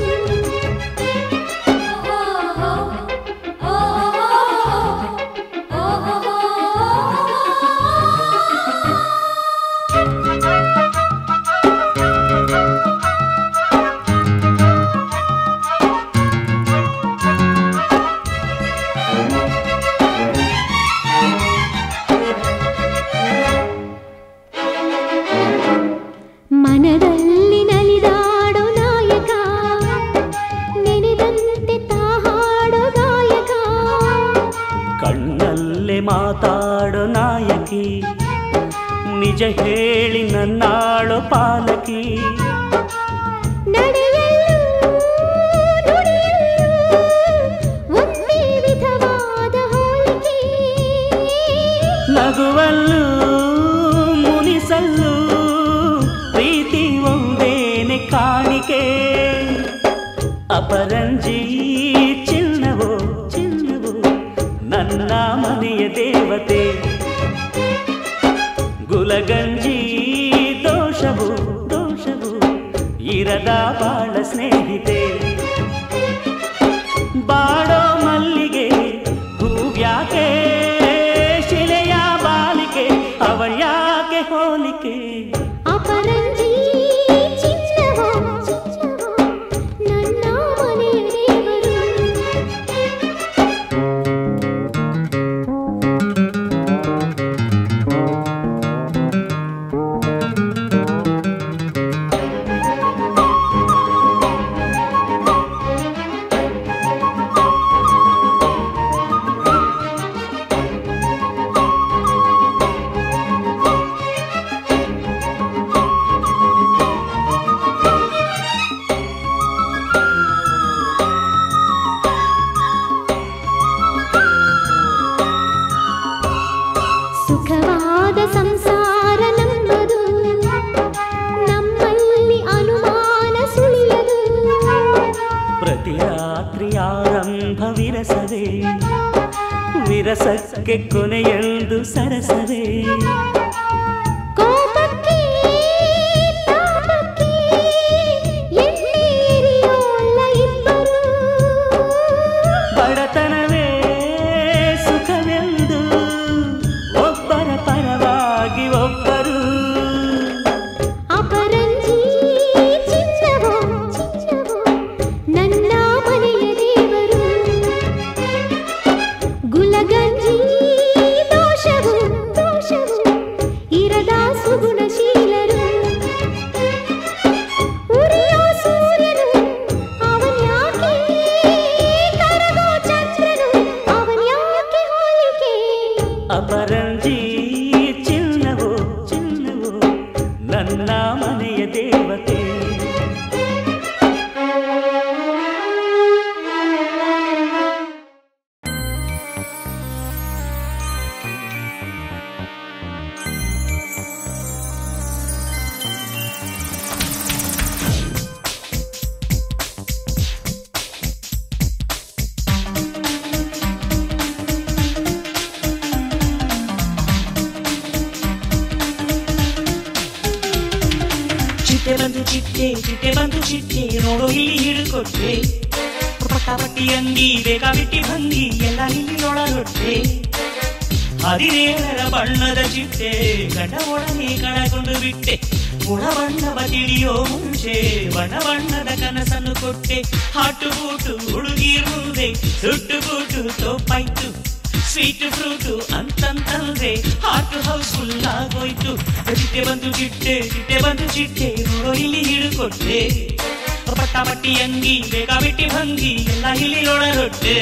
ಮನದಲ್ಲಿ ನಲಿದಾಡೋ ನಾಯಕ ನೆನೆದಂತೆ ತಾಹಾಡೋ ಗಾಯಕ ಕಣ್ಣಲ್ಲೇ ಮಾತಾಡೋ ನಾಯಕಿ ನಿಜ ಹೇಳಿ ನನ್ನಾಳೋ ಪಾಲಕಿ ನಡೆಯಲು ನುಡಿಯಲು ಒಂದೇ ವಿಧವಾದ ಹೋಲಿಕೆ ನಗುವಲ್ಲೂ ಮುನಿಸಲ್ಲೂ ಪ್ರೀತಿ ಒಂದೇನೆ ಕಾಣಿಕೆ ಅಪರಂಜಿ ಚಿನ್ನವೋ ಚಿನ್ನವೋ ನನ್ನ ಮನೆಯ ದೇವತೆ ಗುಲಗಂಜಿ ದೋಷವು ದೋಷವು ಇರದ ಬಾಳ ಸ್ನೇಹಿತೆ ಬಾಡೋ ಮಲ್ಲಿಗೆ ಹೂವ್ಯಾಕೆ ಶಿಲೆಯ ಬಾಲಿಕೆ ಅವಳ್ಯಾಕೆ ಹೋಲಿಕೆ ಅಪರಂಜಿ ಚಿನ್ನವೋ ಚಿನ್ನವೋ ನನ್ನ ಮನೆಯ ದೇವರು ಸುಖವಾದ ಸಂಸಾರ ನಮ್ಮದು ನಮ್ಮಲ್ಲಿ ಅನುಮಾನ ಸುಳಿಯದು ಪ್ರತಿ ರಾತ್ರಿ ಆರಂಭ ವಿರಸವೇ ವಿರಸಕ್ಕೆ ಕೊನೆಯೆಂದು ಸರಸವೇ ಕೋಪಕ್ಕೆ ತಾಪಕ್ಕೆ ಎಣ್ಣೀರಿಯೋಲ್ಲ ಇಬ್ಬರು ಬಡತನವೇ ಸುಖವೆಂದು ಒಬ್ಬರ ಪರವಾಗಿ ಒಬ್ಬರು ಅಪರಂಜಿ ಚಿನ್ನವೋ ಚಿನ್ನವೋ ನನ್ನ ಮನೆಯ ದೇವರು ಗುಲಗಂಜಿ ದೋಷವು ದೋಷವು ಇರದ ಸುಗುಣಶೀಲರು ಉರಿಯೋ ಸೂರ್ಯನು ಅವನ್ಯಾಕೆ ಕರಗೋ ಚಂದ್ರನು ಅವನ್ಯಾಕೆ ಹೋಲಿಕೆ ಅಪರಂಜಿ ಚಿನ್ನವೋ ಚಿನ್ನವೋ ನನ್ನ ಮನೆಯ ದೇವತೆ ಚಿಟ್ಟೆ ಬಂದು ಚಿಟ್ಟೆ ಚಿಟ್ಟೆ ಬಂದು ಚಿಟ್ಟೆ ನೋಡು ಇಲ್ಲಿ ಹಿಡಿಕೊಟ್ರೆ ಪಟಾಪಟ್ಟಿ ಅಂಗಿ ಬೇಕಾಬಿಟ್ಟಿ ಭಂಗಿ ಎಲ್ಲ ಇಲ್ಲಿ ಒಳಗೊಟ್ರೆ ಹದಿನೇಳರ ಬಣ್ಣದ ಚಿಟ್ಟೆ ಗಂಡ ಒಡನೆ ಕಳಕೊಂಡು ಬಿಟ್ಟೆ ಗುಣ ಬಣ್ಣವ ತಿಳಿಯೋ ಮುಂಚೆ ಬಣ್ಣ ಬಣ್ಣದ ಕನಸನ್ನು ಕೊಟ್ಟೆ ಹಾಟು ಬೂಟು ಹುಡುಗಿರ್ ಮುಂದೆ ಸುಟ್ಟು ಬೂಟು ತೋಪಾಯ್ತು ಸ್ವೀಟ್ ಫ್ರೂಟು ಅಂತಂತಂದ್ರೆ ಹಾರ್ಟ್ ಹೌಸ್ ಫುಲ್ ಆಗೋಯ್ತು ಚಿಟ್ಟೆ ಬಂದು ಚಿಟ್ಟೆ ಚಿಟ್ಟೆ ಬಂದು ಚಿಟ್ಟೆ ನೋಡೋ ಇಲ್ಲಿ ಹಿಡುಕೊಟ್ಟೆ ಪಟ್ಟ ಪಟ್ಟಿ ಅಂಗಿ ಬೇಗ ಬಿಟ್ಟಿ ಭಂಗಿ ಎಲ್ಲ ಇಲ್ಲಿ ಒಳರೊಟ್ಟೆ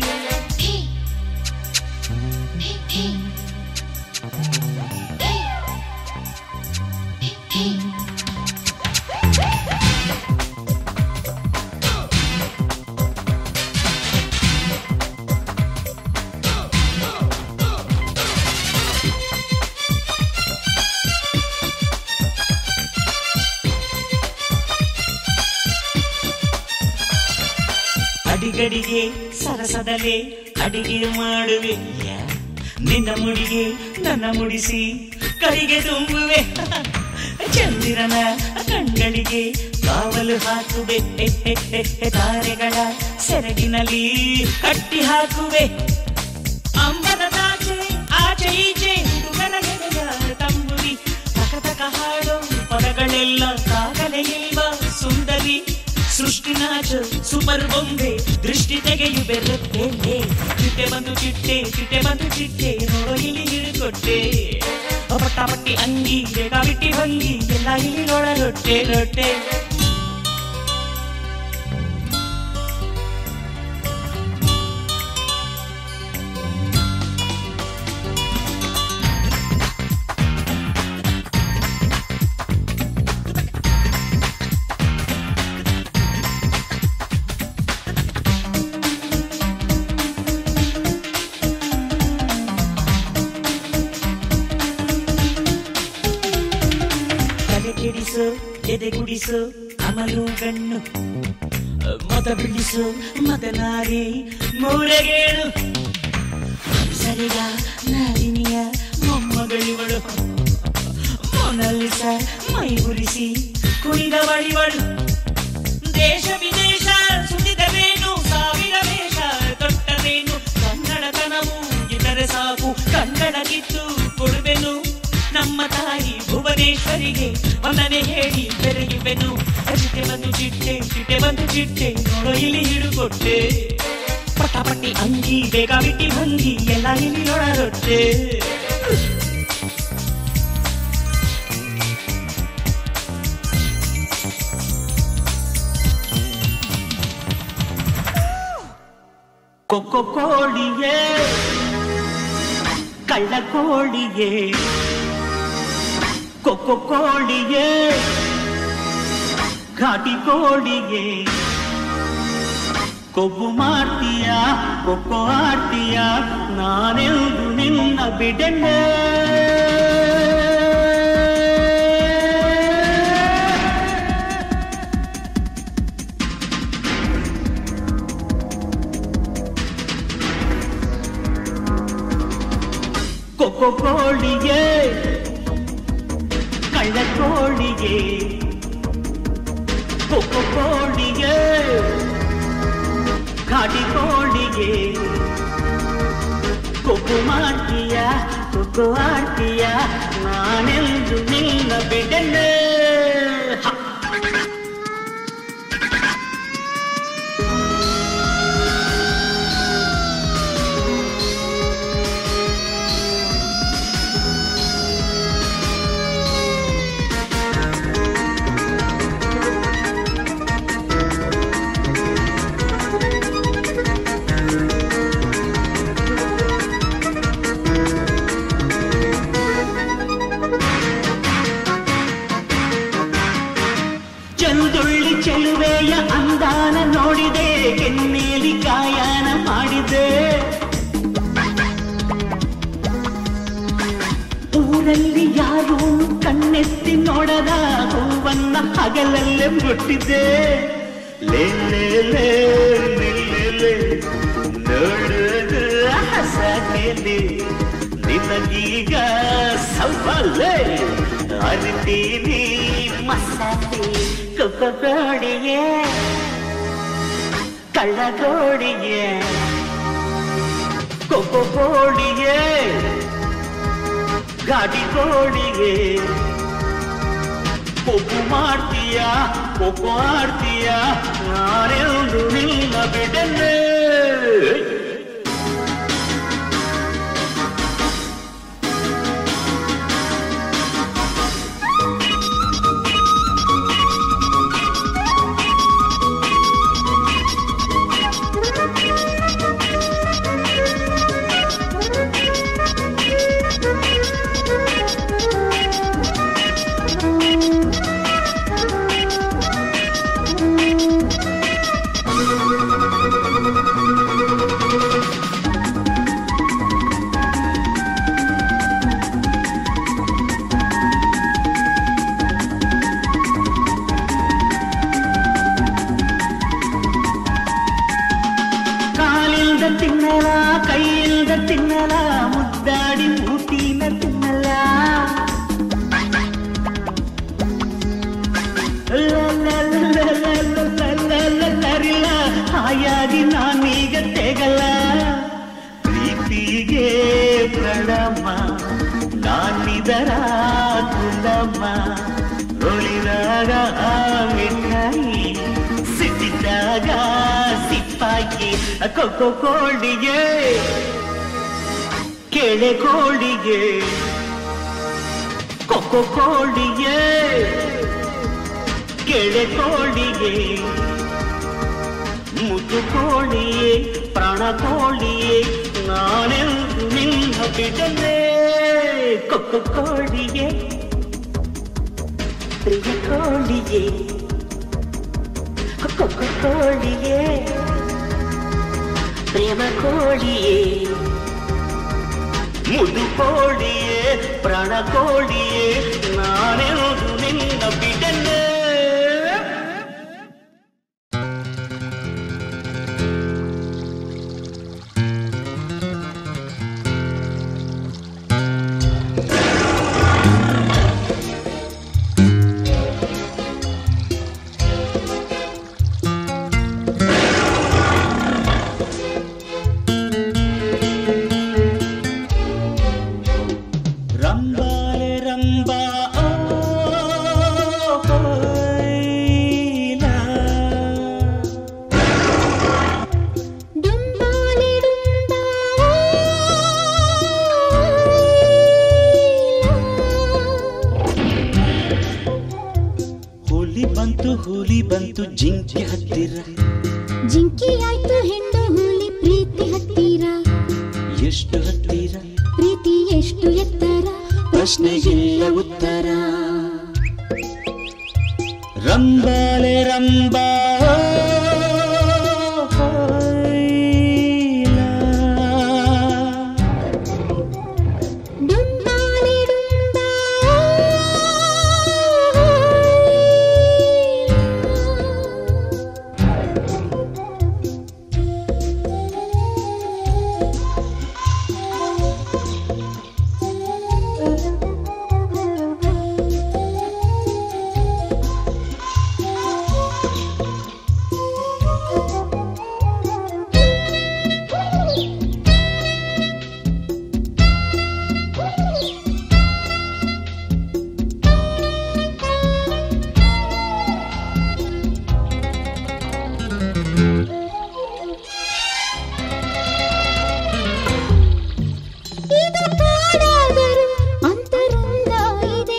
ಅಡಿಗಡಿಗೆ ಸರಸದಲೆ ಅಡಿಗೆ ಮಾಡುವೆ ನಿನ್ನ ಮುಡಿಗೆ ನನ್ನ ಮುಡಿಸಿ ಕೈಗೆ ತುಂಬುವೆ ಚಂದಿರನ ಕಣ್ಗಳಿಗೆ ಕಾವಲು ಹಾಕುವೆ ಹೆ, ಹೆ, ಹೆ, ಹೆ, ತಾರೆಗಳ ಸೆರಗಿನಲ್ಲಿ ಕಟ್ಟಿ ಹಾಕುವೆ ಅಂಬರದಾಚೆ ಆಚೆ ಈಚೆ ಹುಡುಗನ ಗೆಳೆಯ ತಂಬುರಿ ತಕ ತಕ ಹಾಡೋ ಪದಗಳೆಲ್ಲ ಕಾಗಲೇ ಇಲ್ವ ಸುಂದರಿ ಸೃಷ್ಟಿ ನಾಚ ಸೂಪರ್ ಬೊಂಬೆ ದೃಷ್ಟಿ ತೆಗೆಯು ಬೆರುತ್ತೇನೆ ಚಿಟ್ಟೆ ಬಂದು ಚಿಟ್ಟೆ ಚಿಟ್ಟೆ ಬಂದು ಚಿಟ್ಟೆ ನೋಡೋ ಇಲ್ಲಿ ಹಿಡಿಕೊಟ್ಟೆ ಪಟ್ಟ ಪಟ್ಟಿ ಅಂಗಿ ಬೇಗ ಬಿಟ್ಟಿ ಭಂಗಿ ಎಲ್ಲ ಇಲ್ಲಿ ನೋಡ ರೊಟ್ಟೆ ರೊಟ್ಟೆ ತಲೆ ಕೆಡಿಸು ಎದೆ ಗುಡಿಸು ಅಮಲು ಗಣ್ಣು ಮತ ಬಿಡಿಸು ಮತನಾರಿ ಮೂರಗೇಳು ಸರಿಗ ನಾರಿನಿಯ ಮೊಮ್ಮಗಳಿವಳು ಮೊನಲಿಸ ಮೈ ಉರಿಸಿ ಕುಣಿದ ಬಳಿವಳು ದೇಶ ವಿದೇಶ ಸುತ್ತಿದವೇನು ಸಾವಿರ ವೇಷ ತೊಟ್ಟರೇನು ಕನ್ನಡತನವು ಇತರೆ ಸಾಕು ಕನ್ನಡ ಕಿತ್ತು ಕೊಡುವೆನು ನಮ್ಮ ತಾಯಿ ಭುವನೇಶ್ವರಿಗೆ ವಂದನೆ ಹೇಳಿ ಬೆರೆಯುವೆನು ಚಿಟ್ಟೆ ಬಂದು ಚಿಟ್ಟೆ ಚಿಟ್ಟೆ ಬಂದು ಚಿಟ್ಟೆ ನೋಡೋ ಇಲ್ಲಿ ಹಿಡುಕೊಟ್ಟೆ ಪಟ್ಟ ಪಟ್ಟಿ ಅಂಗಿ ಬೇಗ ಬಿಟ್ಟಿ ಭಂಗಿ ಎಲ್ಲ ಇಲ್ಲಿ ನೋಡರೊಟ್ಟೆ ಕೊಕ್ಕೊ ಕೋಳಿಯೇ ಕಳ್ಳ ಕೋಳಿಯೇ ಕೊಕ್ಕೊ ಕೋಳಿಯೇ ಘಾಟಿ ಕೋಳಿಯೇ ಕೊಬ್ಬು ಮಾಡ್ತೀಯ ಕೊಕ್ಕೊ ಆಡ್ತೀಯ ನಾನೆಂದು ನಿನ್ನ ಬಿಡನೆ ಕೊಕ್ಕೊ ಕೋಳಿಗೆ ಕಳ್ಳ ಕೋಳಿಗೆ ಕೊಕ್ಕೊ ಕೋಳಿಗೆ ಘಾಟಿ ಕೋಳಿಗೆ ಕೊಬ್ಬು ಮಾಡ್ತೀಯ ಕೊಕ್ಕೊ ಆಡ್ತೀಯ ನಾನೆಂದು ನಿನ್ನ ಬಿಡನೆ ಹ. ಚಂದುಳ್ಳಿ ಚೆಲುವೆಯ ಅಂದಾನ ನೋಡಿದೆ ಕೆನ್ನೇಲಿ ಗಾಯನ ಮಾಡಿದೆ ಊರಲ್ಲಿ ಯಾರೂ ಕಣ್ಣೆತ್ತಿ ನೋಡದ ಹೂವನ್ನ ಹಗಲಲ್ಲೇ ಮುಟ್ಟಿದೆ ಲೇ ಲೇ ಲೇ ನಿಲ್ಲೆ ಲೇ, ನೋಡುವುದು ಹಸನೆಲೆ ನಿನಗೀಗ ಸವಾಲೆ ಅರಿತೀನಿ ಮಸಾಲೆ ಕೊಕ್ಕಗೋಡಿಗೆ ಕಳ್ಳಗೋಡಿಗೆ ಕೊಕ್ಕಗೋಡಿಗೆ ಗಾಡಿ ಕೋಳಿಗೆ ಕೊಬ್ಬು ಮಾಡ್ತೀಯ ಕೊಬ್ಬು ಆಡ್ತೀಯ ನಾನೆಂದು ನಿನ್ನ ಬಿಡನ್ನೇ ಕಾಲಿಲ್ದ ತಿನ್ನಲ ಕೈಯಿಲ್ದ ತಿನ್ನಲ ಮುದ್ದಾಡಿ ಮೂತಿನ ತಿನ್ನಲ ಲರಿಲ್ಲ ಹಾಯಾಗಿ ನಾನೀಗ ತೆಗಲ್ಲ ಪ್ರೀತಿಗೆ ಪ್ರಣಮ ನಾನಿದರ ಕುಂದಮ್ಮ ಒಳಿದಾಗ ಮಿಠಾಯಿ ಸಿಟ್ಟಿದ್ದಾಗ ಸಿಪ್ಪಾಕಿ ಕೊಕ್ಕೋ ಕೋಳಿಗೆ ಕೆಳೆ ಕೋಳಿಗೆ ಕೊಕ್ಕೋ ಕೋಳಿಗೆ ಕೆಳೆ ಕೋಳಿಗೆ ಮುದ್ದು ಕೋಳಿಯೇ ಪ್ರಾಣ ಕೋಳಿಯೇ ನಾನೆಂದು ನಿನ್ನ ಬಿಡಲೇ ಕೊಕ್ಕೋ ಕೋಳಿಗೆ ಪ್ರಿಯ ಕೋಳಿಗೆ ಕೊಕ್ಕೋ ಕೋಳಿಗೆ ಪ್ರೇಮ ಕೋಳಿಯೇ ಮುದು ಕೋಳಿಯೇ ಪ್ರಾಣ ಕೋಳಿಯೇ ನಾನೆಂದು ನಿನ್ನ ಬಿಡಲೇ ರಂಬಾಲೆ ರಂಬಾ ಓ ಹೋಯ್ಲ. ಡುಂಬಾಲೆ ಡುಂಬಾ ಹುಲಿ ಬಂತು ಹುಲಿ ಬಂತು ಜಿಂಕೆ ಹತ್ತಿರ ಜಿಂಕಿ ಆಯ್ತು ಹೆಣ್ಣು ಹುಲಿ ಪ್ರೀತಿ ಹತ್ತಿರ ಎಷ್ಟು ಹತ್ತಿರ ಪ್ರೀತಿ ಎಷ್ಟು ಎತ್ತರ ಪ್ರಶ್ನೆಗಿಲ್ಲ ಉತ್ತರ ರಂಬಾಲೆ ರಂಬಾ ಓ ಹೋಯ್ಲ. ಡುಂಬಾಲೆ ಡುಂಬಾ ಇದು ಕಾಡಾದರೂ ಅಂತರಂಗ ಇದೆ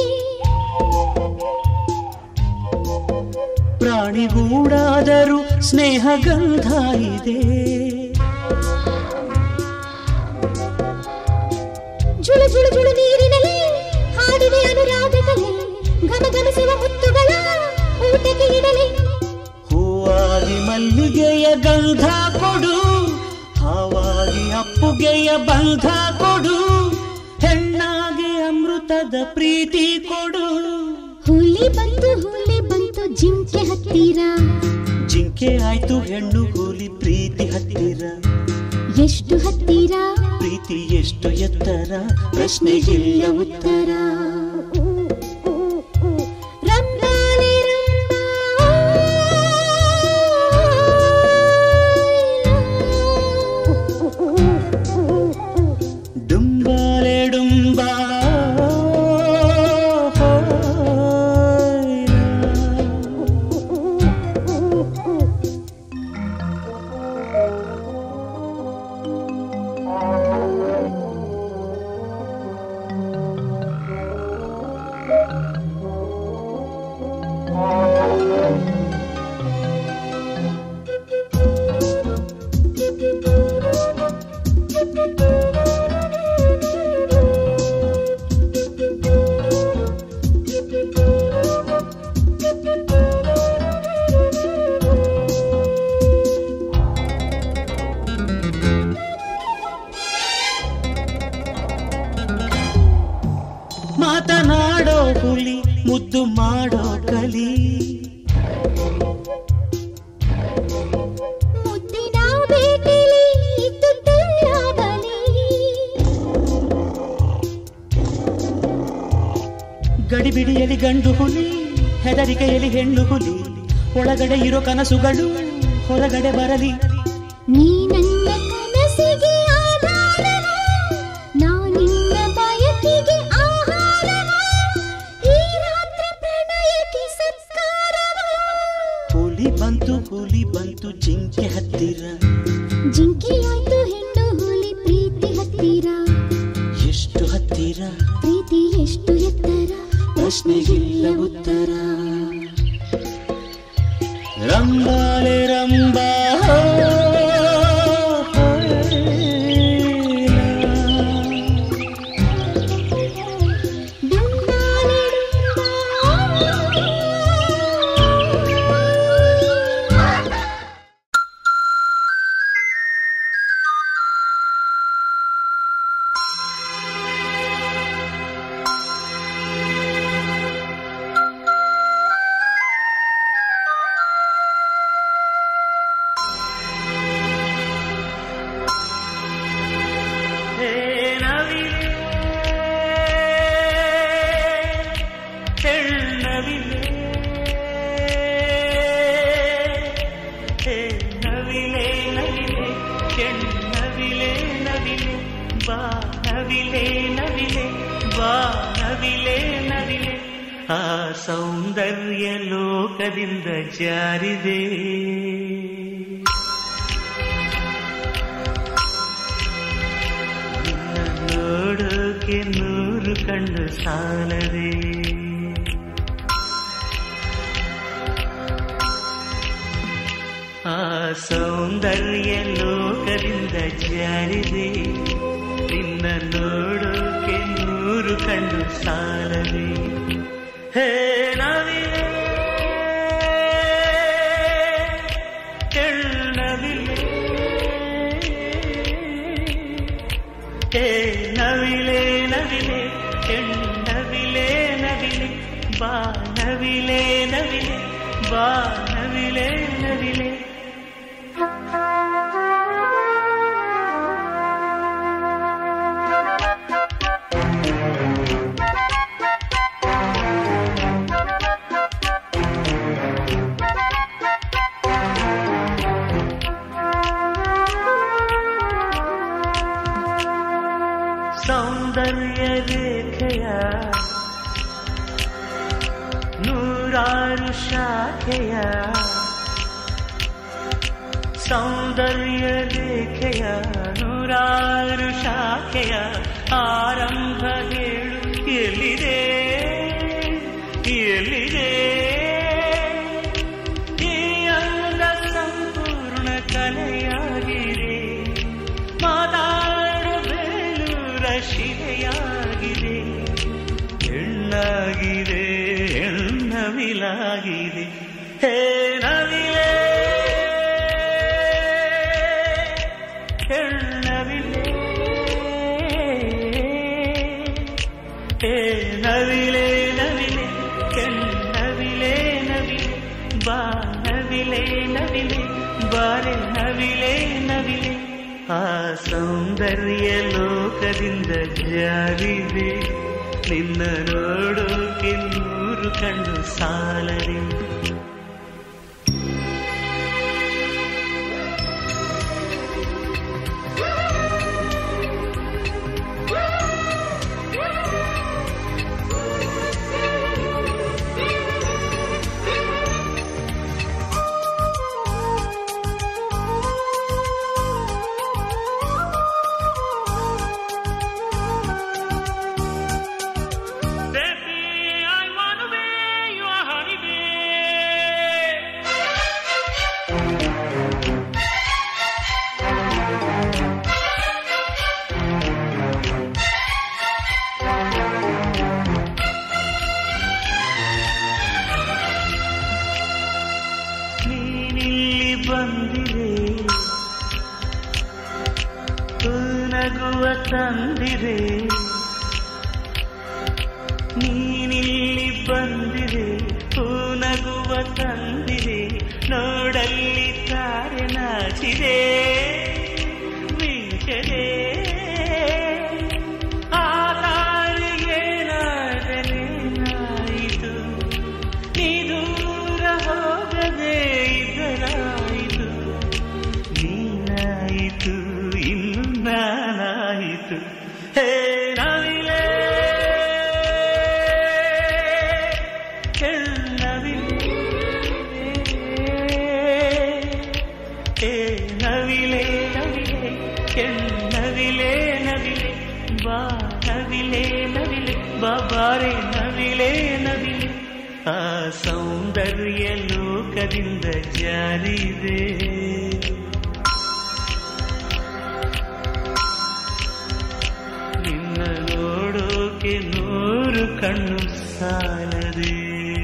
ಪ್ರಾಣಿಗೂಡಾದರೂ ಸ್ನೇಹ ಗಂಧ ಇದೆ ಜುಳು ಜುಳು ಜುಳು ನೀರಿನಲ್ಲಿ ಹಾಡಿದೆ ಅನುರಾಗ ಕಲೆ ಘಮ ಘಮಿಸುವ ಮುತ್ತುಗಳ ಊಟಕ್ಕೆ ಇಡಲಿ ಹೂವಾಗಿ ಮಲ್ಲಿಗೆಯ ಗಂಧ ಕೊಡು ಹಾವಾಗಿ ಅಪ್ಪುಗೆಯ ಬಂಧ ಕೊಡು ಹೆಣ್ಣಾಗಿ ಅಮೃತದ ಪ್ರೀತಿ ಕೊಡು ಹುಲಿ ಬಂತು ಹುಲಿ ಬಂತು ಜಿಂಕೆ ಹತ್ತಿರ ಜಿಂಕೆ ಆಯ್ತು ಹೆಣ್ಣು ಹುಲಿ ಪ್ರೀತಿ ಹತ್ತಿರ ಎಷ್ಟು ಹತ್ತಿರ ಪ್ರೀತಿ ಎಷ್ಟು ಎತ್ತರ ಪ್ರಶ್ನೆಗಿಲ್ಲ ಉತ್ತರ ರಂಬಾಲೆ ರಂಬಾ ಡುಂಬಾಲೆ ಡುಂಬಾ ಗಡಿಬಿಡಿಯಲ್ಲಿ ಗಂಡು ಹುಲಿ ಹೆದರಿಕೆಯಲ್ಲಿ ಹೆಣ್ಣು ಹುಲಿ ಒಳಗಡೆ ಇರೋ ಕನಸುಗಳು ಹೊರಗಡೆ ಬರಲಿ ನೀ ನನ್ನ ಕನಸಿಗೆ ಆಧಾರವ ನಾ ನಿನ್ನ ಬಯಕೆಗೆ ಆಹಾರವ ಈ ರಾತ್ರಿ ಪ್ರಣಯಕ್ಕೆ ಸತ್ಕಾರವ ಹುಲಿ ಬಂತು ಹುಲಿ ಬಂತು ಜಿಂಕೆ ಹತ್ತಿರ ಜಿಂಕೆಯಾಯ್ತು ಹೆಣ್ಣು ಹುಲಿ ಪ್ರೀತಿ ಹತ್ತಿರ ಎಷ್ಟು ಹತ್ತಿರ ಪ್ರೀತಿ ಎಷ್ಟು ಎತ್ತರ ಪ್ರಶ್ನೆಗಿಲ್ಲ ಉತ್ತರ ರಂಬಾಲೆ ರಂಬಾ ಡುಂಬಾಲೆ ಡುಂಬಾ. ಹೇ ನವಿಲೆ ಹೆಣ್ಣವಿಲೆ ಹೇ ನವಿಲೆ ನವಿಲೆ ಹೆಣ್ಣವಿಲೆ ನವಿಲೆ ಬಾ ನವಿಲೆ ನವಿಲೆ ಬಾ ನವಿಲೆ ನವಿಲೆ ಆ ಸೌಂದರ್ಯ ಲೋಕದಿಂದ ಜಾರಿದೆ ನಿನ್ನ ನೋಡೋಕೆ ನೂರು ಕಣ್ಣು ಸಾಲದೆ ಆ ಸೌಂದರ್ಯ ಲೋಕದಿಂದ ಜಾರಿದೆ ನಿನ್ನ ನೋಡೋಕೆ ನೂರು ಕಣ್ಣು ಸಾಲದೆ ಹೇ ನವಿಲೆ ಹೆಣ್ಣವಿಲೆ ಹೇ ನವಿಲೆ ನವಿಲೆ ಹೆಣ್ಣವಿಲೆ ನವಿಲೆ ಬಾ ನವಿಲೆ ನವಿಲೆ ಬಾ ನವಿಲೆ ನವಿಲೆ ಸೌಂದರ್ಯ ರೇಖೆಯ ನೂರಾರು ಶಾಖೆಯ ಸೌಂದರ್ಯ ರೇಖೆಯ ನೂರಾರು ಶಾಖೆಯ ಆರಂಭ ಹೇಳು ಎಲ್ಲಿದೆ ಎಲ್ಲಿದೆ ಈ ಅಂದ ಸಂಪೂರ್ಣ ಕಲೆಯಾಗಿದೆ ಮಾತಾಡಬೇಲೂರ ಶಿಲೆಯಾಗಿದೆ ಹೆಣ್ಣಾಗಿದೆ ಹೆಣ್ಣವಿಲಾಗಿದೆ ಹೇ ನವಿಲೆ ಹೆಣ್ಣವಿಲೆ ಹೇ ನವಿಲೆ ನವಿಲೆ ಹೆಣ್ಣವಿಲೆ ನವಿಲೆ ಬಾ ನವಿಲೆ ನವಿಲೆ ಬಾರೆ ನವಿಲೆ ನವಿಲೆ ಆ ಸೌಂದರ್ಯ ಲೋಕದಿಂದ ಜಾರಿದೆ ನಿನ್ನ ನೋಡೋಕೆ ನೂರು ಕಣ್ಣು ಸಾಲದೆ Baby, I wanna be your honey bee. ನೀನಿಲ್ಲಿ ಬಂದಿರೆ ನಗುವ ತಂದಿರೆ ನೀನಿಲ್ಲಿ ಬಂದಿರೆ ನಗುವ ತಂದಿರೆ ನೋಡಲ್ಲಿ ತಾರೆ ನಾಚಿದೆ ಮಿಂಚದೆ ಆ ತಾರಿಗೆ ನಾದನೆ ನಾ ನವಿತು ಹೇ ನವಿಲೆ ಕೆಣ್ಣವಿಲೆ ಹೇ ನವಿಲೆ ನವಿಲೆ ಕೆಣ್ಣವಿಲೆ ನವಿಲೆ ಬಾ ನವಿಲೆ ನವಿಲೆ ಬಾಬಾರೆ ನವಿಲೆ ನವಿಲೆ ಆ ಸೌಂದರ್ಯ ಲೋಕದಿಂದ ಜಾರಿದೆ ನಿನ್ನ ನೋಡೋಕೆ ನೂರು ಕಣ್ಣು ಸಾಲದೆ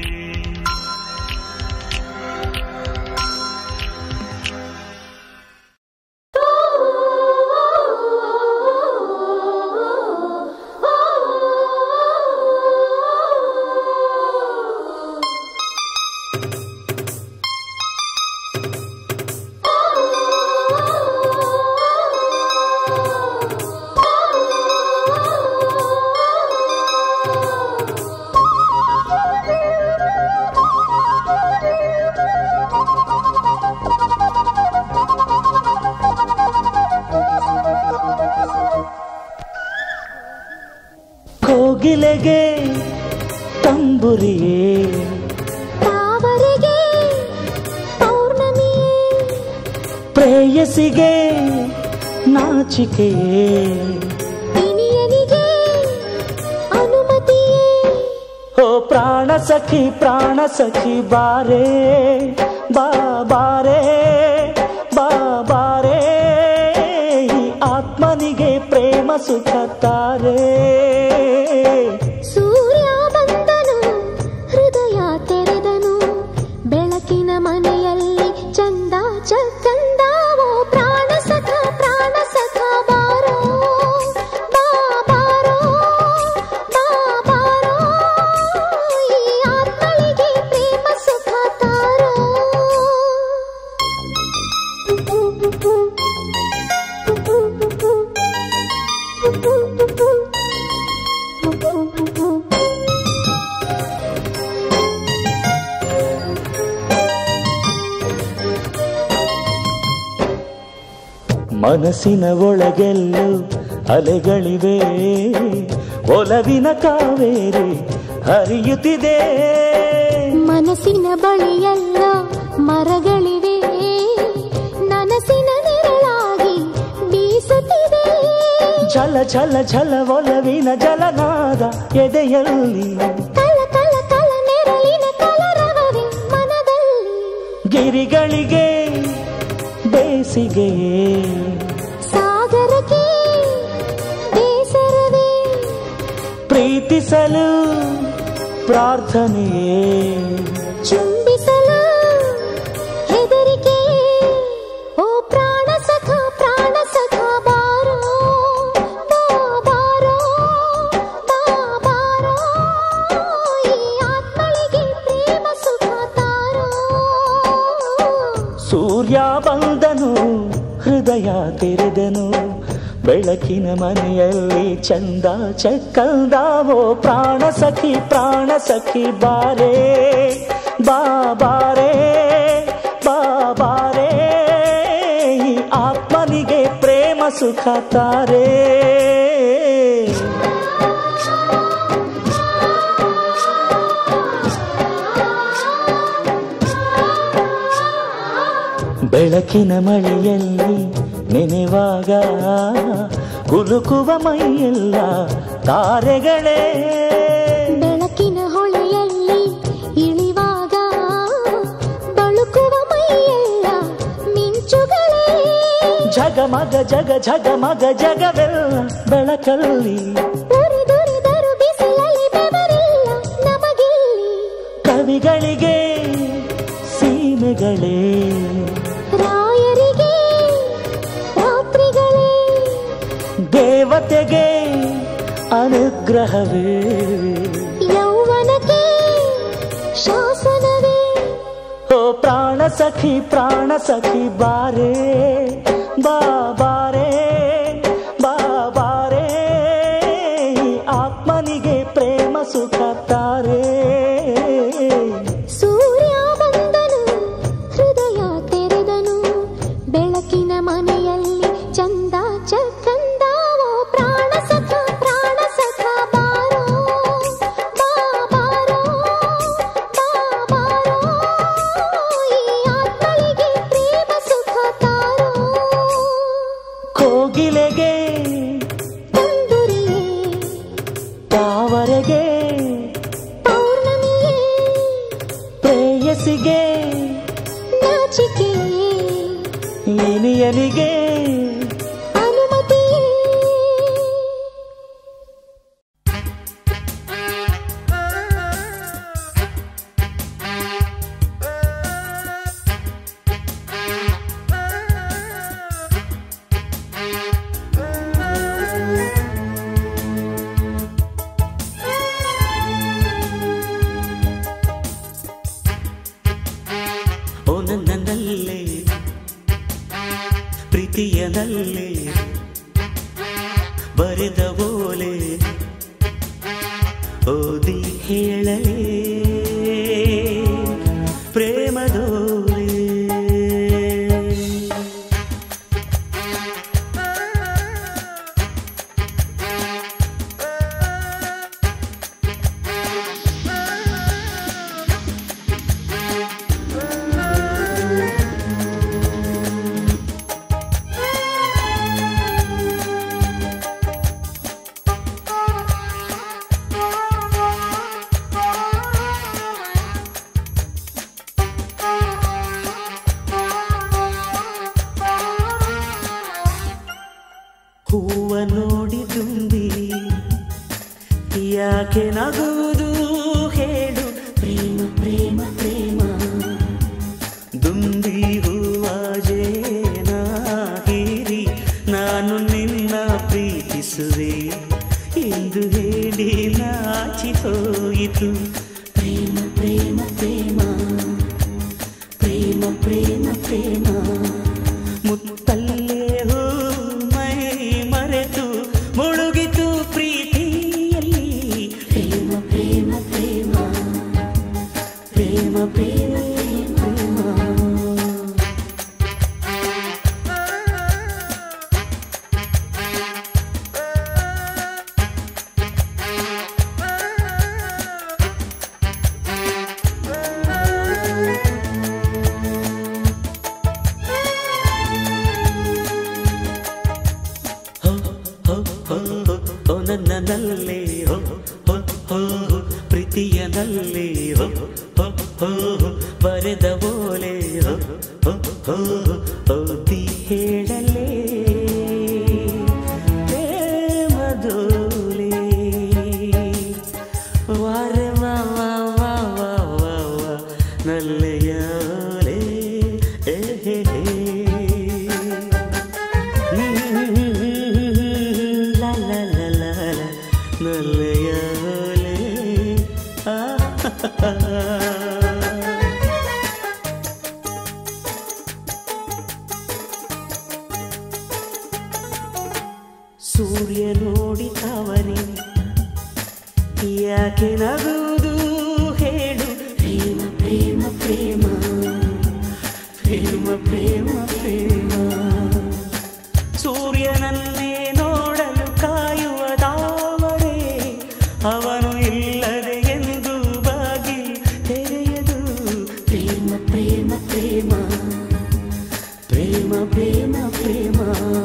ಕೋಗಿಲೆಗೆ ತಂಬುರಿಯೇ ತಾವರೆಗೆ ಪೌರ್ಣಮಿಯೇ ಪ್ರೇಯಸಿಗೆ ನಾಚಿಕೆಯೇ ಇನಿಯನಿಗೆ ಅನುಮತಿಯೇ ಓ ಪ್ರಾಣ ಸಖಿ ಪ್ರಾಣ ಸಖಿ ಬಾರೆ ಬಾ ಬಾರೆ ಬಾ ಬಾರೆ ಈ ಆತ್ಮನಿಗೆ ಪ್ರೇಮ ಸುಖ ತಾರೆ ಸೂರ್ಯ ಬಂದನು ಹೃದಯ ತೆರೆದನು ಬೆಳಕಿನ ಮನೆಯಲ್ಲಿ ಚಂದ ಚಕ್ಕಂದಾವೋ ಪ್ರಾಣ ಸಖ ಪ್ರಾಣ ಸಖ ಬಾರೋ ಬಾ ಬಾರೋ ಬಾ ಬಾರೋ ಈ ಆತ್ಮಳಿಗೆ ಪ್ರೇಮ ಸುಖ ತಾರೋ ಮನಸ್ಸಿನ ಒಳಗೆಲ್ಲೂ ಅಲೆಗಳಿವೆ ಒಲವಿನ ಕಾವೇರಿ ಹರಿಯುತ್ತಿದೆ ಮನಸ್ಸಿನ ಬಳಿಯೆಲ್ಲ ಮರಗಳಿವೆ ನನಸಿನ ನೆರಳಾಗಿ ಬೀಸುತ್ತಿದೆ ಛಲ ಛಲ ಛಲ ಒಲವಿನ ಜಲನಾದ ಎದೆಯಲ್ಲಿ ಕಲ ಕಲ ಕಲ ನೆರಳಿನ ಕಲರವವೇ ಮನದಲ್ಲಿ ಗಿರಿಗಳಿಗೆ ಬೇಸಿಗೆಯೇ ಸಾಗರಕ್ಕೆ ಬೇಸರವೇ ಪ್ರೀತಿಸಲು ಪ್ರಾರ್ಥನೆಯೇ ಚುಂಬಿಸಲು ಹೆದರಿಕೆ ಓ ಪ್ರಾಣ ಸಖ ಪ್ರಾಣ ಸಖ ಬಾರೋ ಬಾ ಬಾರೋ ಬಾ ಬಾರೋ ಈ ಆತ್ಮಳಿಗೆ ಪ್ರೇಮ ಸುಖ ತಾರೋ ಸೂರ್ಯ ಬಂದನು ಹೃದಯ ತೆರೆದನು ಬೆಳಕಿನ ಮನೆಯಲ್ಲಿ ಚಂದ ಚಕ್ಕಂದಾವೋ ಪ್ರಾಣ ಸಖಿ ಪ್ರಾಣ ಸಖಿ ಬಾರೆ ಬಾ ಬಾರೆ ಬಾ ಬಾರೆ ಈ ಆತ್ಮನಿಗೆ ಪ್ರೇಮ ಸುಖ ತಾರೆ ಬೆಳಕಿನ ಮಳೆಯಲ್ಲಿ ನೆನೆವಾಗ ಕುಲುಕುವ ಮೈಯೆಲ್ಲ ತಾರೆಗಳೇ ಬೆಳಕಿನ ಹೊಳೆಯಲ್ಲಿ ಇಳಿವಾಗ ಬಳುಕುವ ಮೈಯೆಲ್ಲ ಮಿಂಚುಗಳೇ ಜಗಮಗ ಜಗ ಜಗಮಗ ಜಗವೆಲ್ಲ ಬೆಳಕಲ್ಲಿ ಉರಿದುರಿದರು ಬಿಸಿಲಲ್ಲಿ ಬೆವರಿಲ್ಲ ನಮಗಿಲ್ಲಿ ಕವಿಗಳಿಗೆ ಸೀಮೆಗಳೇ ರಾಯರಿಗೆ ರಾತ್ರಿಗಳೇ ದೇವತೆಗೆ ಅನುಗ್ರಹವೇ ಯೌವನಕ್ಕೆ ಶಾಸನವೇ ಓ ಪ್ರಾಣ ಸಖಿ ಪ್ರಾಣ ಸಖಿ ಬಾರೆ ಬಾ ಬಾರೆ ಬಾ ಬಾರೆ ಈ ಆತ್ಮನಿಗೆ ಪ್ರೇಮ ಸುಖ ತಾರೆ ಸೂರ್ಯ ಬಂದನು ಹೃದಯ ತೆರೆದನು ಬೆಳಕಿನ ಮನೆಯಲ್ಲಿ ಚಂದ ಚಕ್ಕಂದಾವೋ ಪ್ರಾಣ ಕೋಗಿಲೆಗೆ ತಂದುರಿಯೇ ತಾವರೆಗೆ ಪೌರ್ಣಮಿಯೇ ಪ್ರೇಯಸಿಗೆ ನಾಚಿಕೆಯೇ ಇನಿಯನಿಗೆ ಅನುಮತಿಯೇ ಓ ನನ್ನಲ್ಲೇ ಪ್ರೀತಿಯನಲ್ಲೇ ಬರೆದ ಓಲೆ ಓದಿ ಹೇಳಲೇ ಪ್ರೇಮದೋಲೆ ಹೂವ ನೋಡಿ ತುಂಬಿ ಯಾಕೆ ನಗುವುದು ಹೇಳು ಪ್ರೇಮ ಪ್ರೇಮ ಪ್ರೇಮ ದುಂಬಿ ಹೂವ ಜೇನ ಹೀರಿ ನಾನು ನಿನ್ನ ಪ್ರೀತಿಸುವೆ ಎಂದು ಹೇಳಿ ನಾಚಿ ಹೋಯಿತು ಪ್ರೇಮ ಪ್ರೇಮ ಪ್ರೇಮ ಪ್ರೇಮ ಪ್ರೇಮ ಪ್ರೇಮ ಮುತ್ತಲ್ಲೇ ಹೂ ಮೈ ಮರೆತು ಮುಳುಗಿತು ಪ್ರೀತಿಯಲ್ಲಿ ಪ್ರೇಮ ಪ್ರೇಮ ಪ್ರೇಮ ಪ್ರೇಮ ಪ್ರೇಮ ಪ್ರೇಮ ಹೋ ಹೋ ಹೋ ಹೋ, ಹೋ ನನ್ನಲ್ಲೇ ಹೋ ಹೋ ಹೋ ಹೋ, ಪ್ರೀತಿಯನಲ್ಲೇ ಹೋ ಹೋ ಹೋ ಹೋ, ಬರೆದ ಓಲೆ ಹೋ ಹೋ ಹೋ ಹೋ, ಓದಿ ಹೇಳಲೇ ಪ್ರೇಮದೋಲೆ ವಾರೆ ವಾ ವಾ ವಾ ವಾ ವಾ ವಾ, ನಲ್ಲೆಯ ಓಲೆ ಏ ಹೇ ಹೇ la la la la la ನಲ್ಲೆಯ ಓಲೆ ಆ ಸೂರ್ಯ ನೋಡಿ ತವರಿ ಯಾಕೆ ನಗುವುದು ಹೇಳು ಪ್ರೇಮ ಪ್ರೇಮ ಪ್ರೇಮ ಪ್ರೇಮ ಪ್ರೇಮ ಪ್ರೇಮ ಸೂರ್ಯನನ್ನೇ ನೋಡಲು ಕಾಯುವ ದಾವರೆ ಅವನು ಇಲ್ಲದೆ ಎಂದು ಬಾಗಿ ತೆರೆಯದು ಪ್ರೇಮ ಪ್ರೇಮ ಪ್ರೇಮ ಪ್ರೇಮ ಪ್ರೇಮ ಪ್ರೇಮ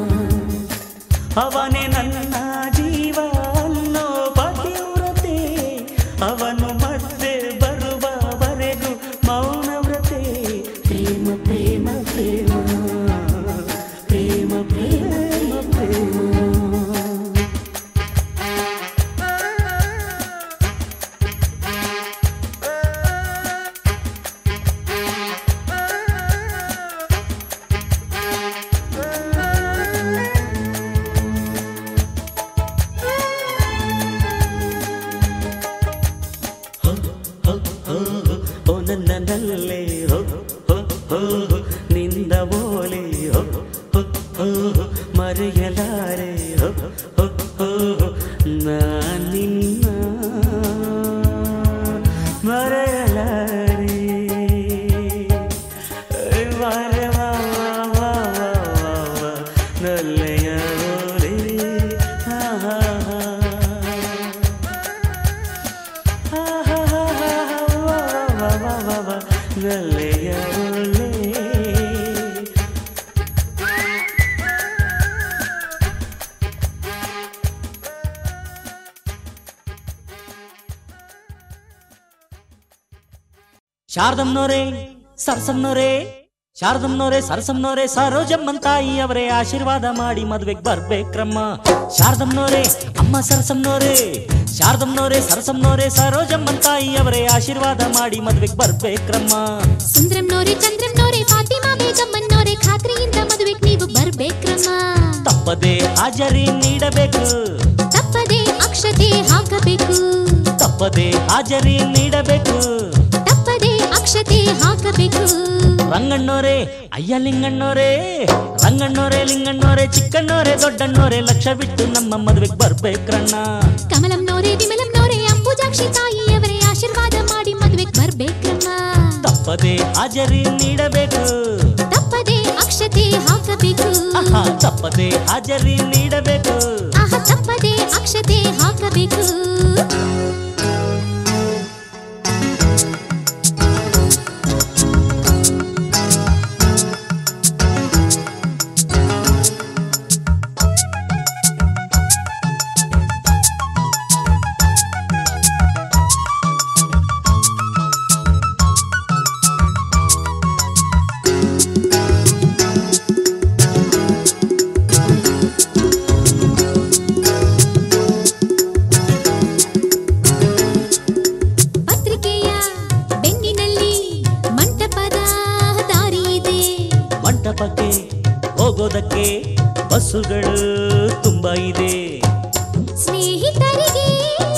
ಅವನೇ ನನ್ನ ಜೀವ ಅನ್ನೋ ಪತಿವ್ರತೆ ಅವನು ಮತ್ತೆ ಬರುವವರೆಗೂ ಮೌನವ್ರತೆ ಪ್ರೇಮ ಪ್ರೇಮ ಪ್ರೇಮ ಪ್ರೇಮ ಪ್ರೇಮ ಪ್ರೇಮ ಹೋ ಹೋ ಹೋ ಹೋ, ಓ ನನ್ನಲ್ಲೇ ಹೋ ಹೋ ಹೋ ಹೋ, ನಿಂದ ಓಲೆ ಹೋ ಹೋ ಹೋ ಹೋ, ಮರೆಯಲಾರೆ ಹೋ ಹೋ ಹೋ ಹೋ, ನಾನಿನ್ನ ಮರೆಯಲಾರೆ ವಾರೆ ವಾ ವಾ ವಾ ವಾ ವಾ ವಾ, ನಲ್ಲೆಯ ಓಲೆ ಹಾ ಹಾ ಹಾ ನಲ್ಲೆಯ ಒಲೆ ಶಾರದಮ್ನೋರೇ ಸರ್ಸಮ್ನೋರೇ ಶಾರದಮ್ನೋರೇ ಸರಸಮ್ನೋರೇ ಸರೋಜಮ್ಮನ್ ತಾಯಿ ಅವರೇ ಆಶೀರ್ವಾದ ಮಾಡಿ ಮದ್ವೆಗ್ ಬರ್ಬೇಕ್ರಮ್ಮ ಶಾರದಮ್ನೋರೇ ಅಮ್ಮ ಸರಸಮ್ನೋರೇ ಶಾರದಮ್ನೋರೇ ಸರಸಮ್ನೋರೇ ಸರೋಜಮ್ಮನ್ ತಾಯಿ ಅವರೇ ಆಶೀರ್ವಾದ ಮಾಡಿ ಮದ್ವೆಗ್ ಬರ್ಬೇಕ್ರಮ್ಮ ಸುಂದ್ರಂನೋರೆ ಚಂದ್ರಂನೋರೆ ಫಾತಿಮಾ ಬೇಗಮ್ಮನ್ನೋರೆ ಖಾತ್ರಿಯಿಂದ ಮದುವೆಗೆ ನೀವು ಬರ್ಬೇಕ್ರಮ್ಮ ತಪ್ಪದೆ ಹಾಜರಿ ನೀಡಬೇಕು ತಪ್ಪದೆ ಅಕ್ಷತೆ ಹಾಕಬೇಕು ತಪ್ಪದೆ ಹಾಜರಿ ನೀಡಬೇಕು ತಪ್ಪದೆ ಅಕ್ಷತೆ ಹಾಕಬೇಕು ರಂಗಣ್ಣೋರೇ ಅಯ್ಯ ಲಿಂಗಣ್ಣೋರೇ ರಂಗಣ್ಣೋರೇ ಲಿಂಗಣ್ಣೋರೇ ಚಿಕ್ಕಣ್ಣೋರೇ ದೊಡ್ಡಣ್ಣೋರೇ ಲಕ್ಷ ಬಿಟ್ಟು ನಮ್ಮ ಮದ್ವೆಗ್ ಬರ್ಬೇಕ್ರಣ್ಣ ಕಮಲಂನೋರೆ ವಿಮಲಂನೋರೆ ಅಂಬುಜಾಕ್ಷಿ ತಾಯಿಯವರೇ ಆಶೀರ್ವಾದ ಮಾಡಿ ಮದುವೆಗೆ ಬರ್ಬೇಕ್ರಮ್ಮ ತಪ್ಪದೆ ಹಾಜರಿ ನೀಡಬೇಕು ತಪ್ಪದೆ ಅಕ್ಷತೆ ಹಾಕಬೇಕು ಆಹಾ ತಪ್ಪದೆ ಹಾಜರಿ ನೀಡಬೇಕು ಆಹ ತಪ್ಪದೆ ಅಕ್ಷತೆ ಹಾಕಬೇಕು ಪತ್ರಿಕೆಯ ಬೆನ್ನಿನಲ್ಲಿ ಮಂಟಪದ ದಾರಿ ಇದೆ ಮಂಟಪಕ್ಕೆ ಹೋಗೋದಕ್ಕೆ ಬಸ್ಸುಗಳು ತುಂಬಾ ಇದೆ ಸ್ನೇಹಿತರಿಗೆ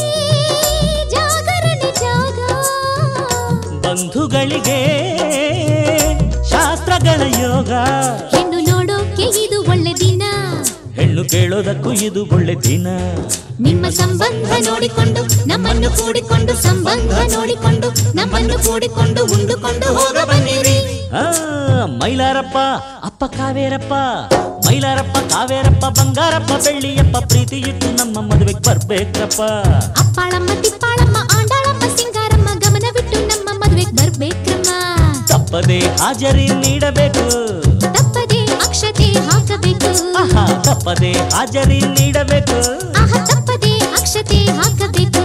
ಜಾಗರಣೆ ಜಾಗ ಬಂಧುಗಳಿಗೆ ಶಾಸ್ತ್ರಗಳ ಯೋಗ ಹೆಣ್ಣು ನೋಡೋಕೆ ಇದು ಒಳ್ಳೆ ದಿನ ಹೆಣ್ಣು ಕೇಳೋದಕ್ಕೂ ಇದು ಒಳ್ಳೆ ದಿನ ನಿಮ್ಮ ಸಂಬಂಧ ನೋಡಿಕೊಂಡು ನಮ್ಮನ್ನು ಕೂಡಿಕೊಂಡು ಸಂಬಂಧ ನೋಡಿಕೊಂಡು ನಮ್ಮನ್ನು ಕೂಡಿಕೊಂಡು ಉಂಡುಕೊಂಡು ಹೋಗ ಬನ್ನಿರಿ ಆ ಮೈಲಾರಪ್ಪ ಅಪ್ಪ ಕಾವೇರಪ್ಪ ಮೈಲಾರಪ್ಪ ಕಾವೇರಪ್ಪ ಬಂಗಾರಪ್ಪ ಬೆಳ್ಳಿಯಪ್ಪ ಪ್ರೀತಿ ಇಟ್ಟು ನಮ್ಮ ಮದುವೆಗೆ ಬರ್ಬೇಕ್ರಪ್ಪ ಅಪ್ಪಾಳಮ್ಮ ತಿಪ್ಪಾಳಮ್ಮ ಆಂಡಾಳಮ್ಮ ಸಿಂಗಾರಮ್ಮ ಗಮನವಿಟ್ಟು ನಮ್ಮ ಮದುವೆಗೆ ಬರ್ಬೇಕ್ರಮ್ಮ ತಪ್ಪದೆ ಹಾಜರಿ ನೀಡಬೇಕು ತಪ್ಪದೆ ಅಕ್ಷತೆ ಹಾಕಬೇಕು ಆಹಾ ತಪ್ಪದೆ ಹಾಜರಿ ನೀಡಬೇಕು ಆಹ ತಪ್ಪದೆ ಅಕ್ಷತೆ ಹಾಕಬೇಕು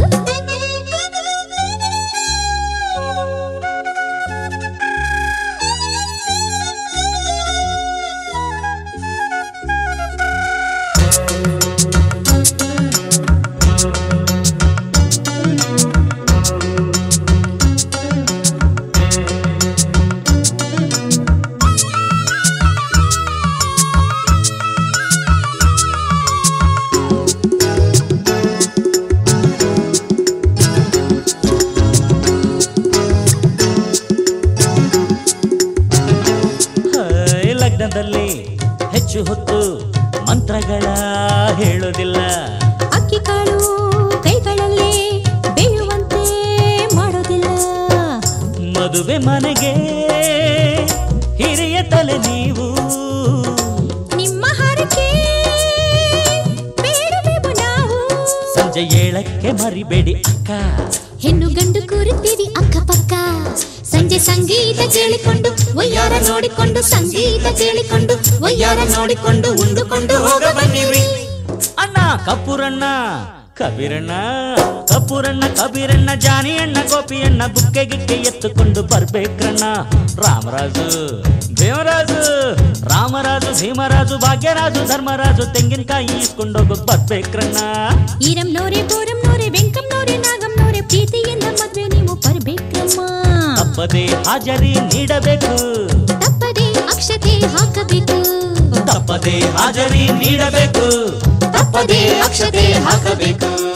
ಹಾಯ್, ಲಗ್ನದಲ್ಲಿ ಹೆಚ್ಚು ಹೊತ್ತು ಮಂತ್ರಗಳ ಹೇಳೋದಿಲ್ಲ ಅಕ್ಕಿ ಕಾಳು ಕೈಗಳಲ್ಲಿ ಬೇಯುವಂತೆ ಮಾಡೋದಿಲ್ಲ ಮದುವೆ ಮನೆಗೆ ಹಿರಿಯ ತಲೆ ನೀವು ನಿಮ್ಮ ಹರಕೆ ಬೇಡುವೆವು ನಾವು ಸಂಜೆ ಏಳಕ್ಕೆ ಮರಿಬೇಡಿ ಅಕ್ಕ ಹೆಣ್ಣು ಗಂಡು ಕೂರುತ್ತೀವಿ ಅಕ್ಕಪಕ್ಕ ಸಂಜೆ ಸಂಗೀತ ಕೇಳಿಕೊಂಡು ಒಯ್ಯಾರ ನೋಡಿಕೊಂಡು ಸಂಗೀತ ಕೇಳಿಕೊಂಡು ಒಯ್ಯಾರ ನೋಡಿಕೊಂಡು ಉಂಡುಕೊಂಡು ಹೋಗ ಬನ್ನಿರಿ ಅಣ್ಣ ಕಪೂರಣ್ಣ ಕಬೀರಣ್ಣ ಕಪೂರಣ್ಣ ಕಬೀರಣ್ಣ ಜಾನಿ ಅಣ್ಣ ಗೋಪಿಯಣ್ಣ ಬುಕ್ಕೆ ಗಿಕ್ಕೆ ಎತ್ತುಕೊಂಡು ಬರ್ಬೇಕ್ರಣ್ಣ ರಾಮರಾಜು ಭೀಮರಾಜು ರಾಮರಾಜು ಭೀಮರಾಜು ಭಾಗ್ಯರಾಜು ಧರ್ಮರಾಜು ತೆಂಗಿನಕಾಯಿ ಇಸ್ಕೊಂಡೋಗೋಕ್ ಬರ್ಬೇಕ್ರಣ್ಣ ಈರಂನೋರೆ ಬೋರಂನೋರೆ ವೆಂಕಮ್ನೋರೆ ನಾಗಮ್ನೋರೆ ಪ್ರೀತಿಯಿಂದ ಮದ್ವೆ ನೀವು ಬರ್ಬೇಕಮ್ಮ ತಪ್ಪದೆ ಹಾಜರಿ ನೀಡಬೇಕು ತಪ್ಪದೆ ಅಕ್ಷತೆ ಹಾಕಬೇಕು ತಪ್ಪದೆ ಹಾಜರಿ ನೀಡಬೇಕು ತಪ್ಪದೆ ಅಕ್ಷತೆ ಹಾಕಬೇಕು